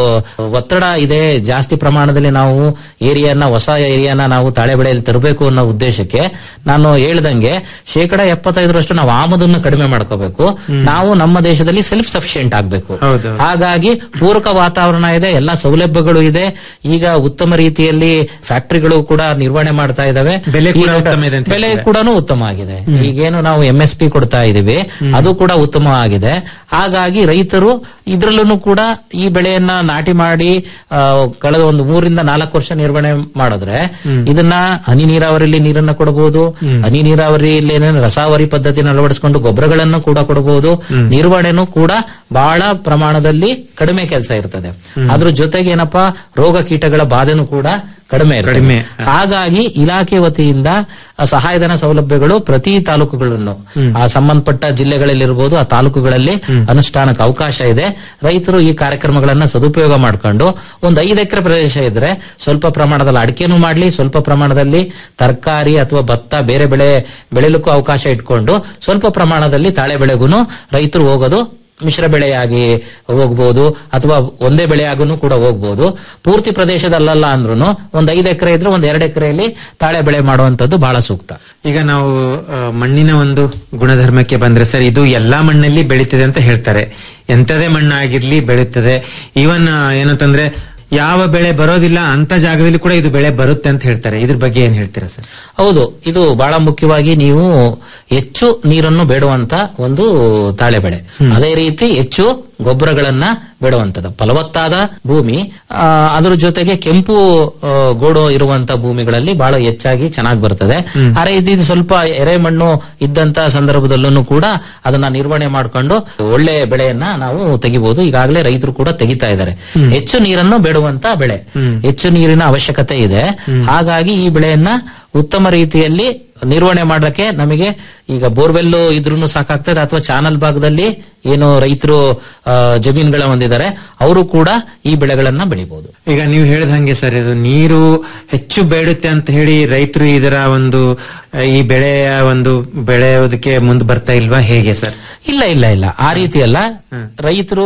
ಒತ್ತಡ ಇದೆ ಜಾಸ್ತಿ ಪ್ರಮಾಣದಲ್ಲಿ ನಾವು ಏರಿಯಾನ ಹೊಸ ಏರಿಯಾನ ನಾವು ತಾಳೆ ಬೆಳೆಯಲ್ಲಿ ತರಬೇಕು ಅನ್ನೋ ಉದ್ದೇಶಕ್ಕೆ ನಾನು ಹೇಳ್ದಂಗೆ ಶೇಕಡ ಎಪ್ಪತ್ತೈದರಷ್ಟು ನಾವು ಆಮದನ್ನು ಕಡಿಮೆ ಮಾಡ್ಕೋಬೇಕು ನಾವು ನಮ್ಮ ದೇಶದಲ್ಲಿ ಸೆಲ್ಫ್ ಸಫಿಶಿಯಂಟ್ ಆಗ್ಬೇಕು ಹೌದು. ಹಾಗಾಗಿ ಪೂರಕ ವಾತಾವರಣ ಇದೆ ಎಲ್ಲ ಸೌಲಭ್ಯಗಳು ಇದೆ ಈಗ ಉತ್ತಮ ರೀತಿಯಲ್ಲಿ ಫ್ಯಾಕ್ಟರಿಗಳು ಕೂಡ ನಿರ್ವಹಣೆ ಮಾಡ್ತಾ ಇದಾವೆ ಬೆಲೆ ಕೂಡ ಈಗ ಉತ್ತಮ ಇದೆ ಅಂತ ಬೆಲೆ ಹೇಳ್ತೀರಾ? ಕೂಡ ಉತ್ತಮ ಆಗಿದೆ ಈಗೇನು ನಾವು ಎಂ ಎಸ್ ಪಿ ಕೊಡ್ತಾ ಇದೀವಿ ಅದು ಕೂಡ ಉತ್ತಮ ಆಗಿದೆ ಹಾಗಾಗಿ ರೈತರು ಇದ್ರಲ್ಲೂ ಕೂಡ ಈ ಬೆಳೆಯನ್ನ ನಾಟಿ ಮಾಡಿ ಆ, ಕಳೆದ ಒಂದು ಮೂರಿಂದ ನಾಲ್ಕು ವರ್ಷ ನಿರ್ವಹಣೆ ಮಾಡಿದ್ರೆ ಇದನ್ನ ಹನಿ ನೀರಾವರಿಯಲ್ಲಿ ನೀರನ್ನ ಕೊಡಬಹುದು ಹನಿ ನೀರಾವರಿಯಲ್ಲಿ ಏನೇನು ರಸಾವರಿ ಪದ್ಧತಿನ ಅಳವಡಿಸಿಕೊಂಡು ಗೊಬ್ಬರಗಳನ್ನು ಕೂಡ ಕೊಡಬಹುದು ನಿರ್ವಹಣೆನೂ ಕೂಡ ಬಹಳ ಪ್ರಮಾಣದಲ್ಲಿ ಕಡಿಮೆ ಕೆಲಸ ಇರ್ತದೆ ಅದ್ರ ಜೊತೆಗೆ ಏನಪ್ಪಾ ರೋಗ ಕೀಟಗಳ ಬಾಧೆನೂ ಕೂಡ ಕಡಿಮೆ ಇರ್ತದೆ. ಕಡಿಮೆ. ಹಾಗಾಗಿ ಇಲಾಖೆ ವತಿಯಿಂದ ಆ ಸಹಾಯಧನ ಸೌಲಭ್ಯಗಳು ಪ್ರತಿ ತಾಲೂಕುಗಳನ್ನು ಆ ಸಂಬಂಧಪಟ್ಟ ಜಿಲ್ಲೆಗಳಲ್ಲಿರ್ಬೋದು ಆ ತಾಲೂಕುಗಳಲ್ಲಿ ಅನುಷ್ಠಾನಕ್ಕೆ ಅವಕಾಶ ಇದೆ ರೈತರು ಈ ಕಾರ್ಯಕ್ರಮಗಳನ್ನ ಸದುಪಯೋಗ ಮಾಡ್ಕೊಂಡು ಒಂದು ಐದು ಎಕರೆ ಪ್ರದೇಶ ಇದ್ರೆ ಸ್ವಲ್ಪ ಪ್ರಮಾಣದಲ್ಲಿ ಅಡಿಕೆನೂ ಮಾಡ್ಲಿ ಸ್ವಲ್ಪ ಪ್ರಮಾಣದಲ್ಲಿ ತರಕಾರಿ ಅಥವಾ ಭತ್ತ ಬೇರೆ ಬೆಳೆ ಬೆಳೆಯಲಿಕ್ಕೂ ಅವಕಾಶ ಇಟ್ಕೊಂಡು ಸ್ವಲ್ಪ ಪ್ರಮಾಣದಲ್ಲಿ ತಾಳೆ ಬೆಳೆಗೂ ರೈತರು ಹೋಗೋದು ಮಿಶ್ರ ಬೆಳೆಯಾಗಿ ಹೋಗ್ಬೋದು ಅಥವಾ ಒಂದೇ ಬೆಳೆಯಾಗೂ ಕೂಡ ಹೋಗ್ಬೋದು ಪೂರ್ತಿ ಪ್ರದೇಶದಲ್ಲಲ್ಲ ಅಂದ್ರೂ ಒಂದ್ ಐದು ಎಕರೆ ಇದ್ರೆ ಒಂದ್ ಎರಡು ಎಕರೆಯಲ್ಲಿ ತಾಳೆ ಬೆಳೆ ಮಾಡುವಂತದ್ದು ಬಹಳ ಸೂಕ್ತ ಈಗ ನಾವು ಆ, ಮಣ್ಣಿನ ಒಂದು ಗುಣಧರ್ಮಕ್ಕೆ ಬಂದ್ರೆ ಸರ್ ಇದು ಎಲ್ಲಾ ಮಣ್ಣಲ್ಲಿ ಬೆಳೀತದೆ ಅಂತ ಹೇಳ್ತಾರೆ ಎಂತದೇ ಮಣ್ಣಾಗಿರ್ಲಿ ಬೆಳೀತದೆ ಈವನ್ ಏನಂತಂದ್ರೆ ಯಾವ ಬೆಳೆ ಬರೋದಿಲ್ಲ ಅಂತ ಜಾಗದಲ್ಲಿ ಕೂಡ ಇದು ಬೆಳೆ ಬರುತ್ತೆ ಅಂತ ಹೇಳ್ತಾರೆ ಇದ್ರ ಬಗ್ಗೆ ಏನ್ ಹೇಳ್ತೀರಾ ಸರ್ ಹೌದು ಇದು ಬಹಳ ಮುಖ್ಯವಾಗಿ ನೀವು ಹೆಚ್ಚು ನೀರನ್ನು ಬೇಡುವಂತ ಒಂದು ತಾಳೆ ಬೆಳೆ ಅದೇ ರೀತಿ ಹೆಚ್ಚು ಗೊಬ್ಬರಗಳನ್ನ ಬೇಡುವಂತದ್ದು ಫಲವತ್ತಾದ ಭೂಮಿ ಆ, ಅದ್ರ ಜೊತೆಗೆ ಕೆಂಪು ಆ, ಗೋಡು ಇರುವಂತ ಭೂಮಿಗಳಲ್ಲಿ ಬಹಳ ಹೆಚ್ಚಾಗಿ ಚೆನ್ನಾಗಿ ಬರ್ತದೆ ಆ ರೀತಿ ಇದು ಸ್ವಲ್ಪ ಎರೆಮಣ್ಣು ಇದ್ದಂತ ಸಂದರ್ಭದಲ್ಲೂ ಕೂಡ ಅದನ್ನ ನಿರ್ವಹಣೆ ಮಾಡ್ಕೊಂಡು ಒಳ್ಳೆ ಬೆಳೆಯನ್ನ ನಾವು ತೆಗಿಬಹುದು ಈಗಾಗಲೇ ರೈತರು ಕೂಡ ತೆಗಿತಾ ಇದ್ದಾರೆ ಹೆಚ್ಚು ನೀರನ್ನು ಬೇಡುವಂತ ಬೆಳೆ ಹೆಚ್ಚು ನೀರಿನ ಅವಶ್ಯಕತೆ ಇದೆ ಹಾಗಾಗಿ ಈ ಬೆಳೆಯನ್ನ ಉತ್ತಮ ರೀತಿಯಲ್ಲಿ ನಿರ್ವಹಣೆ ಮಾಡಕ್ಕೆ ನಮಗೆ ಈಗ ಬೋರ್ವೆಲ್ ಇದ್ರೂ ಸಾಕಾಗ್ತದೆ ಅಥವಾ ಚಾನಲ್ ಭಾಗದಲ್ಲಿ ಏನು ರೈತರು ಆ, ಜಮೀನುಗಳ ಹೊಂದಿದ್ದಾರೆ ಅವರು ಕೂಡ ಈ ಬೆಳೆಗಳನ್ನ ಬೆಳಿಬಹುದು ಈಗ ನೀವು ಹೇಳಿದ ಹಂಗೆ ಸರ್ ಇದು ನೀರು ಹೆಚ್ಚು ಬೇಡುತ್ತೆ ಅಂತ ಹೇಳಿ ರೈತರು ಇದರ ಒಂದು ಆ, ಈ ಬೆಳೆಯ ಒಂದು ಬೆಳೆಯೋದಕ್ಕೆ ಮುಂದೆ ಬರ್ತಾ ಇಲ್ವಾ ಹೇಗೆ ಸರ್ ಇಲ್ಲ ಇಲ್ಲ ಇಲ್ಲ ಆ ರೀತಿ ಅಲ್ಲ ರೈತರು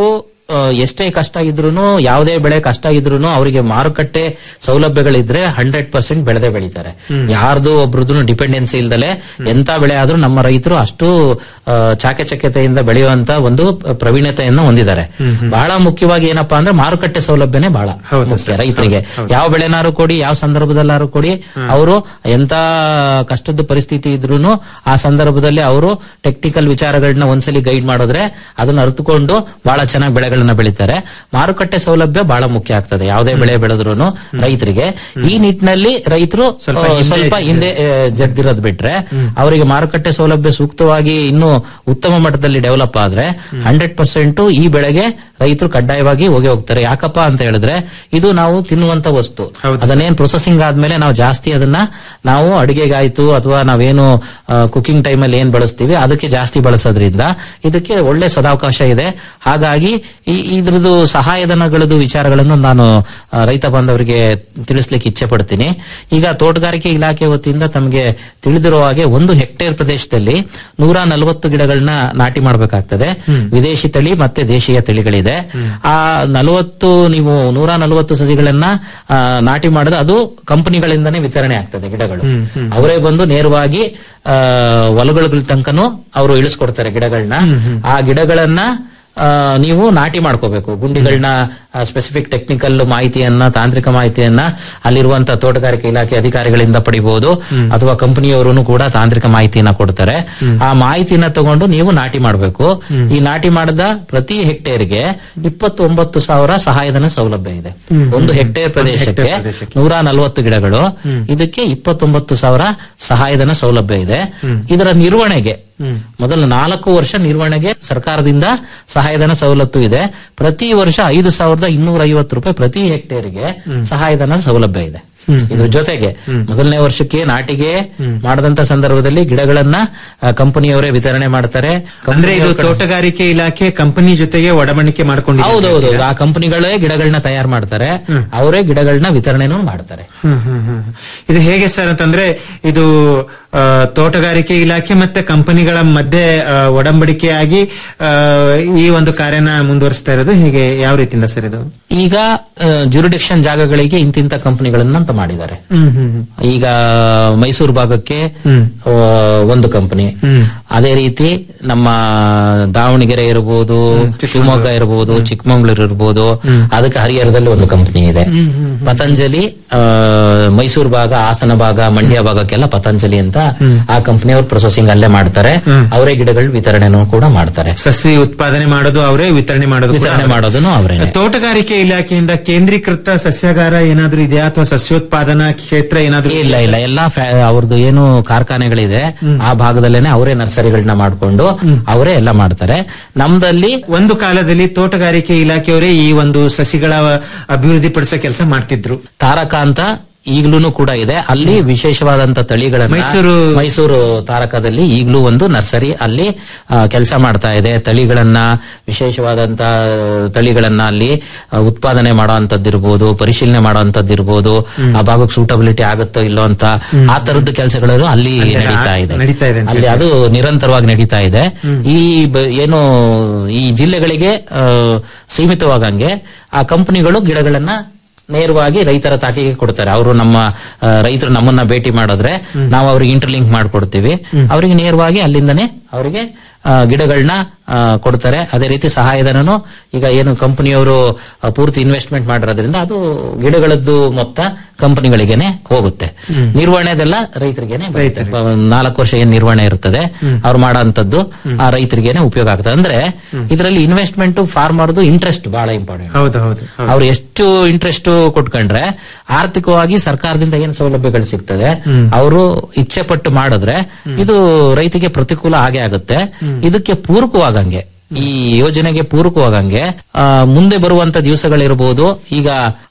ಆ, ಎಷ್ಟೇ ಕಷ್ಟ ಇದ್ರೂನು ಯಾವುದೇ ಬೆಳೆ ಕಷ್ಟ ಇದ್ರೂನು ಅವರಿಗೆ ಮಾರುಕಟ್ಟೆ ಸೌಲಭ್ಯಗಳಿದ್ರೆ ಹಂಡ್ರೆಡ್ ಪರ್ಸೆಂಟ್ ಬೆಳೆದೇ ಬೆಳೀತಾರೆ ಯಾರ್ದು ಒಬ್ರದ್ದು ಡಿಪೆಂಡೆನ್ಸಿ ಇಲ್ದಲೆ ಎಂತ ಬೆಳೆ ಆದ್ರೂ ನಮ್ಮ ರೈತರು ಅಷ್ಟು ಆ, ಚಾಕಚಕ್ಯತೆಯಿಂದ ಬೆಳೆಯುವಂತ ಒಂದು ಪ್ರವೀಣತೆಯನ್ನು ಹೊಂದಿದ್ದಾರೆ ಬಹಳ ಮುಖ್ಯವಾಗಿ ಏನಪ್ಪಾ ಅಂದ್ರೆ ಮಾರುಕಟ್ಟೆ ಸೌಲಭ್ಯನೇ ಬಹಳ ಮುಖ್ಯ ರೈತರಿಗೆ ಯಾವ ಬೆಳೆನಾರು ಕೊಡಿ ಯಾವ ಸಂದರ್ಭದಲ್ಲಾರು ಕೊಡಿ ಅವರು ಎಂತ ಕಷ್ಟದ ಪರಿಸ್ಥಿತಿ ಇದ್ರೂನು ಆ ಸಂದರ್ಭದಲ್ಲಿ ಅವರು ಟೆಕ್ನಿಕಲ್ ವಿಚಾರಗಳನ್ನ ಒಂದ್ಸಲಿ ಗೈಡ್ ಮಾಡಿದ್ರೆ ಅದನ್ನ ಅರ್ಥಕೊಂಡು ಬಹಳ ಚೆನ್ನಾಗಿ ಬೆಳೆಗಳನ್ನ ಬೆಳೀತಾರೆ ಮಾರುಕಟ್ಟೆ ಸೌಲಭ್ಯ ಬಹಳ ಮುಖ್ಯ ಆಗ್ತದೆ ಯಾವುದೇ ಬೆಳೆ ಬೆಳೆದ್ರು ರೈತರಿಗೆ ಈ ನಿಟ್ಟಿನಲ್ಲಿ ರೈತರು ಸ್ವಲ್ಪ ಆ, ಹಿಂದೆ ಸ್ವಲ್ಪ ಹಿಂದೆ ಆ, ಜಗ್ದಿರೋದ್ ಬಿಟ್ರೆ ಅವರಿಗೆ ಮಾರುಕಟ್ಟೆ ಸೌಲಭ್ಯ ಸೂಕ್ತವಾಗಿ ಇನ್ನೂ ಉತ್ತಮ ಮಟ್ಟದಲ್ಲಿ ಡೆವಲಪ್ ಆದ್ರೆ ಹಂಡ್ರೆಡ್ ಪರ್ಸೆಂಟ್ ಈ ಬೆಳೆಗೆ ರೈತರು ಕಡ್ಡಾಯವಾಗಿ ಹೋಗಿ ಹೋಗ್ತಾರೆ ಯಾಕಪ್ಪ ಅಂತ ಹೇಳಿದ್ರೆ ಇದು ನಾವು ತಿನ್ನುವಂತ ವಸ್ತು ಅದನ್ನೇನ್ ಪ್ರೊಸೆಸಿಂಗ್ ಆದ್ಮೇಲೆ ನಾವು ಜಾಸ್ತಿ ಅದನ್ನ ನಾವು ಅಡಿಗೆಗಾಯ್ತು ಅಥವಾ ನಾವೇನು ಕುಕಿಂಗ್ ಟೈಮ್ ಅಲ್ಲಿ ಏನ್ ಬಳಸ್ತೀವಿ ಅದಕ್ಕೆ ಜಾಸ್ತಿ ಬಳಸೋದ್ರಿಂದ ಇದಕ್ಕೆ ಒಳ್ಳೆ ಸದಾವಕಾಶ ಇದೆ ಹಾಗಾಗಿ ಈ ಇದ್ರದ್ದು ಸಹಾಯಧನಗಳದ್ದು ವಿಚಾರಗಳನ್ನು ನಾನು ಆ, ರೈತ ಬಾಂಧವರಿಗೆ ತಿಳಿಸ್ಲಿಕ್ಕೆ ಇಚ್ಛೆ ಪಡ್ತೀನಿ ಈಗ ತೋಟಗಾರಿಕೆ ಇಲಾಖೆ ವತಿಯಿಂದ ತಮಗೆ ತಿಳಿದಿರುವ ಹಾಗೆ ಒಂದು ಹೆಕ್ಟೇರ್ ಪ್ರದೇಶದಲ್ಲಿ ನೂರ ನಲವತ್ತು ಗಿಡಗಳನ್ನ ನಾಟಿ ಮಾಡಬೇಕಾಗ್ತದೆ ವಿದೇಶಿ ತಳಿ ಮತ್ತೆ ದೇಶೀಯ ತಳಿಗಳಿದೆ ಆ ನಲವತ್ತು ನೀವು ನೂರ ನಲವತ್ತು ಸಸಿಗಳನ್ನ ಆ, ನಾಟಿ ಮಾಡಿದ್ರೆ ಅದು ಕಂಪನಿಗಳಿಂದನೇ ವಿತರಣೆ ಆಗ್ತದೆ ಗಿಡಗಳು ಅವರೇ ಬಂದು ನೇರವಾಗಿ ಆ, ಹೊಲಗಳ ತನಕನು ಅವರು ಇಳಿಸ್ಕೊಡ್ತಾರೆ ಗಿಡಗಳನ್ನ ಆ ಗಿಡಗಳನ್ನ ಆ, ನೀವು ನಾಟಿ ಮಾಡ್ಕೋಬೇಕು ಗುಂಡಿಗಳನ್ನ ಸ್ಪೆಸಿಫಿಕ್ ಟೆಕ್ನಿಕಲ್ ಮಾಹಿತಿಯನ್ನ ತಾಂತ್ರಿಕ ಮಾಹಿತಿಯನ್ನ ಅಲ್ಲಿರುವಂತ ತೋಟಗಾರಿಕೆ ಇಲಾಖೆ ಅಧಿಕಾರಿಗಳಿಂದ ಪಡಿಬಹುದು ಅಥವಾ ಕಂಪನಿಯವರು ಕೂಡ ತಾಂತ್ರಿಕ ಮಾಹಿತಿಯನ್ನ ಕೊಡ್ತಾರೆ ಆ ಮಾಹಿತಿನ ತಗೊಂಡು ನೀವು ನಾಟಿ ಮಾಡಬೇಕು ಈ ನಾಟಿ ಮಾಡಿದ ಪ್ರತಿ ಹೆಕ್ಟೇರ್ಗೆ ಇಪ್ಪತ್ತೊಂಬತ್ತು ಸಾವಿರ ಸಹಾಯಧನ ಸೌಲಭ್ಯ ಇದೆ ಒಂದು ಹೆಕ್ಟೇರ್ ಪ್ರದೇಶಕ್ಕೆ ನೂರ ನಲವತ್ತು ಗಿಡಗಳು ಇದಕ್ಕೆ ಇಪ್ಪತ್ತೊಂಬತ್ತು ಸಾವಿರ ಸಹಾಯಧನ ಸೌಲಭ್ಯ ಇದೆ ಇದರ ನಿರ್ವಹಣೆಗೆ ಮೊದಲ ನಾಲ್ಕು ವರ್ಷ ನಿರ್ವಹಣೆಗೆ ಸರ್ಕಾರದಿಂದ ಸಹಾಯಧನ ಸವಲತ್ತು ಇದೆ ಪ್ರತಿ ವರ್ಷ ಐದು ಸಾವಿರದ ಇನ್ನೂರ ಐವತ್ತು ರೂಪಾಯಿ ಪ್ರತಿ ಹೆಕ್ಟೇರ್ಗೆ ಸಹಾಯಧನ ಸೌಲಭ್ಯ ಇದೆ ಇದ್ರ ಜೊತೆಗೆ ಮೊದಲನೇ ವರ್ಷಕ್ಕೆ ನಾಟಿಗೆ ಮಾಡದಂತ ಸಂದರ್ಭದಲ್ಲಿ ಗಿಡಗಳನ್ನ ಆ, ಕಂಪನಿಯವರೇ ವಿತರಣೆ ಮಾಡ್ತಾರೆ ಅಂದ್ರೆ ಇದು ಕಂಪನಿಯವ್ರ ಕಡೆ- ತೋಟಗಾರಿಕೆ ಇಲಾಖೆ ಕಂಪನಿ ಜೊತೆಗೆ ಒಡಂಬಡಿಕೆ ಮಾಡ್ಕೊಂಡಿದೆ ಹೌದೌದು ಆ ಕಂಪನಿಗಳೇ ಗಿಡಗಳನ್ನ ತಯಾರು ಮಾಡ್ತಾರೆ ಅವರೇ ಗಿಡಗಳನ್ನ ವಿತರಣೆನೂ ಮಾಡ್ತಾರೆ ಹ್ಮ್, ಹ್ಮ್, ಹ್ಮ್. ಇದು ಹೇಗೆ ಸರ್ ಅಂತಂದ್ರೆ ಇದು ಆ, ತೋಟಗಾರಿಕೆ ಇಲಾಖೆ ಮತ್ತೆ ಕಂಪನಿಗಳ ಮಧ್ಯೆ ಆ, ಒಡಂಬಡಿಕೆಯಾಗಿ ಆ, ಈ ಒಂದು ಕಾರ್ಯನ ಮುಂದುವರಿಸ್ತಾ ಇರೋದು ಹೇಗೆ ಯಾವ ರೀತಿಯಿಂದ ಸರ್ ಇದು ಈಗ ಜುರಿಡಿಕ್ಷನ್ ಜಾಗಗಳಿಗೆ ಇಂತಿಂತ ಕಂಪನಿಗಳನ್ನ ಅಂತ ಮಾಡಿದ್ದಾರೆ ಹ್ಮ್ ಹ್ಮ್ ಹ್ಮ್. ಈಗ ಮೈಸೂರು ಭಾಗಕ್ಕೆ ಹ್ಮ್. ಆ, ಒಂದು ಕಂಪನಿ ಅದೇ ರೀತಿ ನಮ್ಮ ದಾವಣಗೆರೆ ಇರಬಹುದು ಶಿವಮೊಗ್ಗ ಇರಬಹುದು ಚಿಕ್ಕಮಂಗ್ಳೂರು ಇರಬಹುದು ಅದಕ್ಕೆ ಹರಿಹರದಲ್ಲಿ ಒಂದು ಕಂಪನಿ ಇದೆ ಪತಂಜಲಿ ಆ, ಮೈಸೂರು ಭಾಗ ಹಾಸನ ಭಾಗ ಮಂಡ್ಯ ಭಾಗಕ್ಕೆಲ್ಲ ಪತಂಜಲಿ ಅಂತ ಆ ಕಂಪನಿಯವರು ಪ್ರೊಸೆಸಿಂಗ್ ಅಲ್ಲೇ ಮಾಡ್ತಾರೆ ಅವರೇ ಗಿಡಗಳ ವಿತರಣೆನೂ ಕೂಡ ಮಾಡ್ತಾರೆ ಸಸಿ ಉತ್ಪಾದನೆ ಮಾಡೋದು ಅವರೇ ವಿತರಣೆ ಮಾಡೋದು ಕೂಡ ವಿತರಣೆ ಅವ್ರೇ. ಮಾಡೋದನ್ನು ಅವರೇನೆ ತೋಟಗಾರಿಕೆ ಇಲಾಖೆಯಿಂದ ಕೇಂದ್ರೀಕೃತ ಸಸ್ಯಾಗಾರ ಏನಾದ್ರೂ ಇದೆಯಾ ಅಥವಾ ಸಸ್ಯೋತ್ಪಾದನಾ ಕ್ಷೇತ್ರ ಏನಾದ್ರೂ ಇಲ್ಲ ಇಲ್ಲ ಎಲ್ಲಾ ಫ್ಯಾ- ಅವ್ರದ್ದು ಏನು ಕಾರ್ಖಾನೆಗಳಿದೆ ಆ ಭಾಗದಲ್ಲೇನೆ ಅವರೇ ನರ್ಸರಿಗಳನ್ನ ಮಾಡ್ಕೊಂಡು ಅವರೇ ಎಲ್ಲ ಮಾಡ್ತಾರೆ ನಮ್ದಲ್ಲಿ ಒಂದು ಕಾಲದಲ್ಲಿ ತೋಟಗಾರಿಕೆ ಇಲಾಖೆಯವರೇ ಈ ಒಂದು ಸಸಿಗಳ ಅಭಿವೃದ್ಧಿ ಪಡಿಸೋ ಕೆಲಸ ಮಾಡ್ತಿದ್ರು ತಾರಕಾಂತ ಈಗ್ಲೂ ಕೂಡ ಇದೆ ಅಲ್ಲಿ ವಿಶೇಷವಾದಂತ ತಳಿಗಳನ್ನ ಮೈಸೂರು- ಮೈಸೂರು ತಾರಕದಲ್ಲಿ ಈಗಲೂ ಒಂದು ನರ್ಸರಿ ಅಲ್ಲಿ ಕೆಲಸ ಮಾಡ್ತಾ ಇದೆ ತಳಿಗಳನ್ನ ವಿಶೇಷವಾದಂತ ತಳಿಗಳನ್ನ ಅಲ್ಲಿ ಆ, ಉತ್ಪಾದನೆ ಮಾಡುವಂತದ್ದಿರ್ಬೋದು ಪರಿಶೀಲನೆ ಮಾಡುವಂತದ್ದಿರ್ಬೋದು ಆ ಭಾಗಕ್ಕೆ ಸೂಟಬಿಲಿಟಿ ಆಗುತ್ತೋ ಇಲ್ಲೋ ಅಂತ ಆ ತರದ ಕೆಲಸಗಳು ಅಲ್ಲಿ ನಡೀತಾ ಇದೆ ನಡೀತಾ ಇದೆ ಅಂತ ಅಲ್ಲಿ ಅದು ನಿರಂತರವಾಗಿ ನಡೀತಾ ಇದೆ ಈ ಬ- ಏನು ಈ ಜಿಲ್ಲೆಗಳಿಗೆ ಆ, ಸೀಮಿತವಾಗಂಗೆ ಆ ಕಂಪನಿಗಳು ಗಿಡಗಳನ್ನ ನೇರವಾಗಿ ರೈತರ ತಾಕಿಗೆ ಕೊಡ್ತಾರೆ ಅವರು ನಮ್ಮ ಆ, ರೈತರು ನಮ್ಮನ್ನ ಭೇಟಿ ಮಾಡಿದ್ರೆ ನಾವು ಅವ್ರಿಗೆ ಇಂಟರ್ಲಿಂಕ್ ಮಾಡ್ಕೊಡ್ತೀವಿ ಅವರಿಗೆ ನೇರವಾಗಿ ಅಲ್ಲಿಂದನೇ ಅವರಿಗೆ ಗಿಡಗಳನ್ನ ಕೊಡ್ತಾರೆ ಅದೇ ರೀತಿ ಸಹಾಯಧನನು ಈಗ ಏನು ಕಂಪನಿಯವರು ಪೂರ್ತಿ ಇನ್ವೆಸ್ಟ್ಮೆಂಟ್ ಮಾಡಿರೋದ್ರಿಂದ ಅದು ಗಿಡಗಳದ್ದು ಮೊತ್ತ ಕಂಪನಿಗಳಿಗೆನೆ ಹೋಗುತ್ತೆ ನಿರ್ವಹಣೆದೆಲ್ಲ ರೈತರಿಗೇನೆ ಬರುತ್ತೆ. ಪ- ನಾಲ್ಕು ವರ್ಷ ಏನ್ ನಿರ್ವಹಣೆ ಇರ್ತದೆ ಅವ್ರು ಮಾಡೋಂಥದ್ದು ಆ ರೈತರಿಗೇನೆ ಉಪಯೋಗ ಆಗ್ತದೆ ಅಂದ್ರೆ ಇದರಲ್ಲಿ ಇನ್ವೆಸ್ಟ್ಮೆಂಟ್ ಫಾರ್ಮರ್ದು ಇಂಟ್ರೆಸ್ಟ್ ಬಹಳ ಇಂಪಾರ್ಟೆಂಟ್ ಹೌದು ಹೌದು ಹೌದು. ಅವ್ರು ಎಷ್ಟು ಇಂಟ್ರೆಸ್ಟ್ ಕೊಟ್ಕೊಂಡ್ರೆ ಆರ್ಥಿಕವಾಗಿ ಸರ್ಕಾರದಿಂದ ಏನ್ ಸೌಲಭ್ಯಗಳು ಸಿಗ್ತದೆ ಅವರು ಇಚ್ಛೆ ಪಟ್ಟು ಮಾಡಿದ್ರೆ ಇದು ರೈತಿಗೆ ಪ್ರತಿಕೂಲ ಆಗೇ ಆಗುತ್ತೆ ಇದಕ್ಕೆ ಪೂರಕವಾಗಂಗೆ ಈ ಯೋಜನೆಗೆ ಪೂರಕವಾಗಂಗೆ ಆ, ಮುಂದೆ ಬರುವಂತ ದಿವಸಗಳಿರಬಹುದು ಈಗ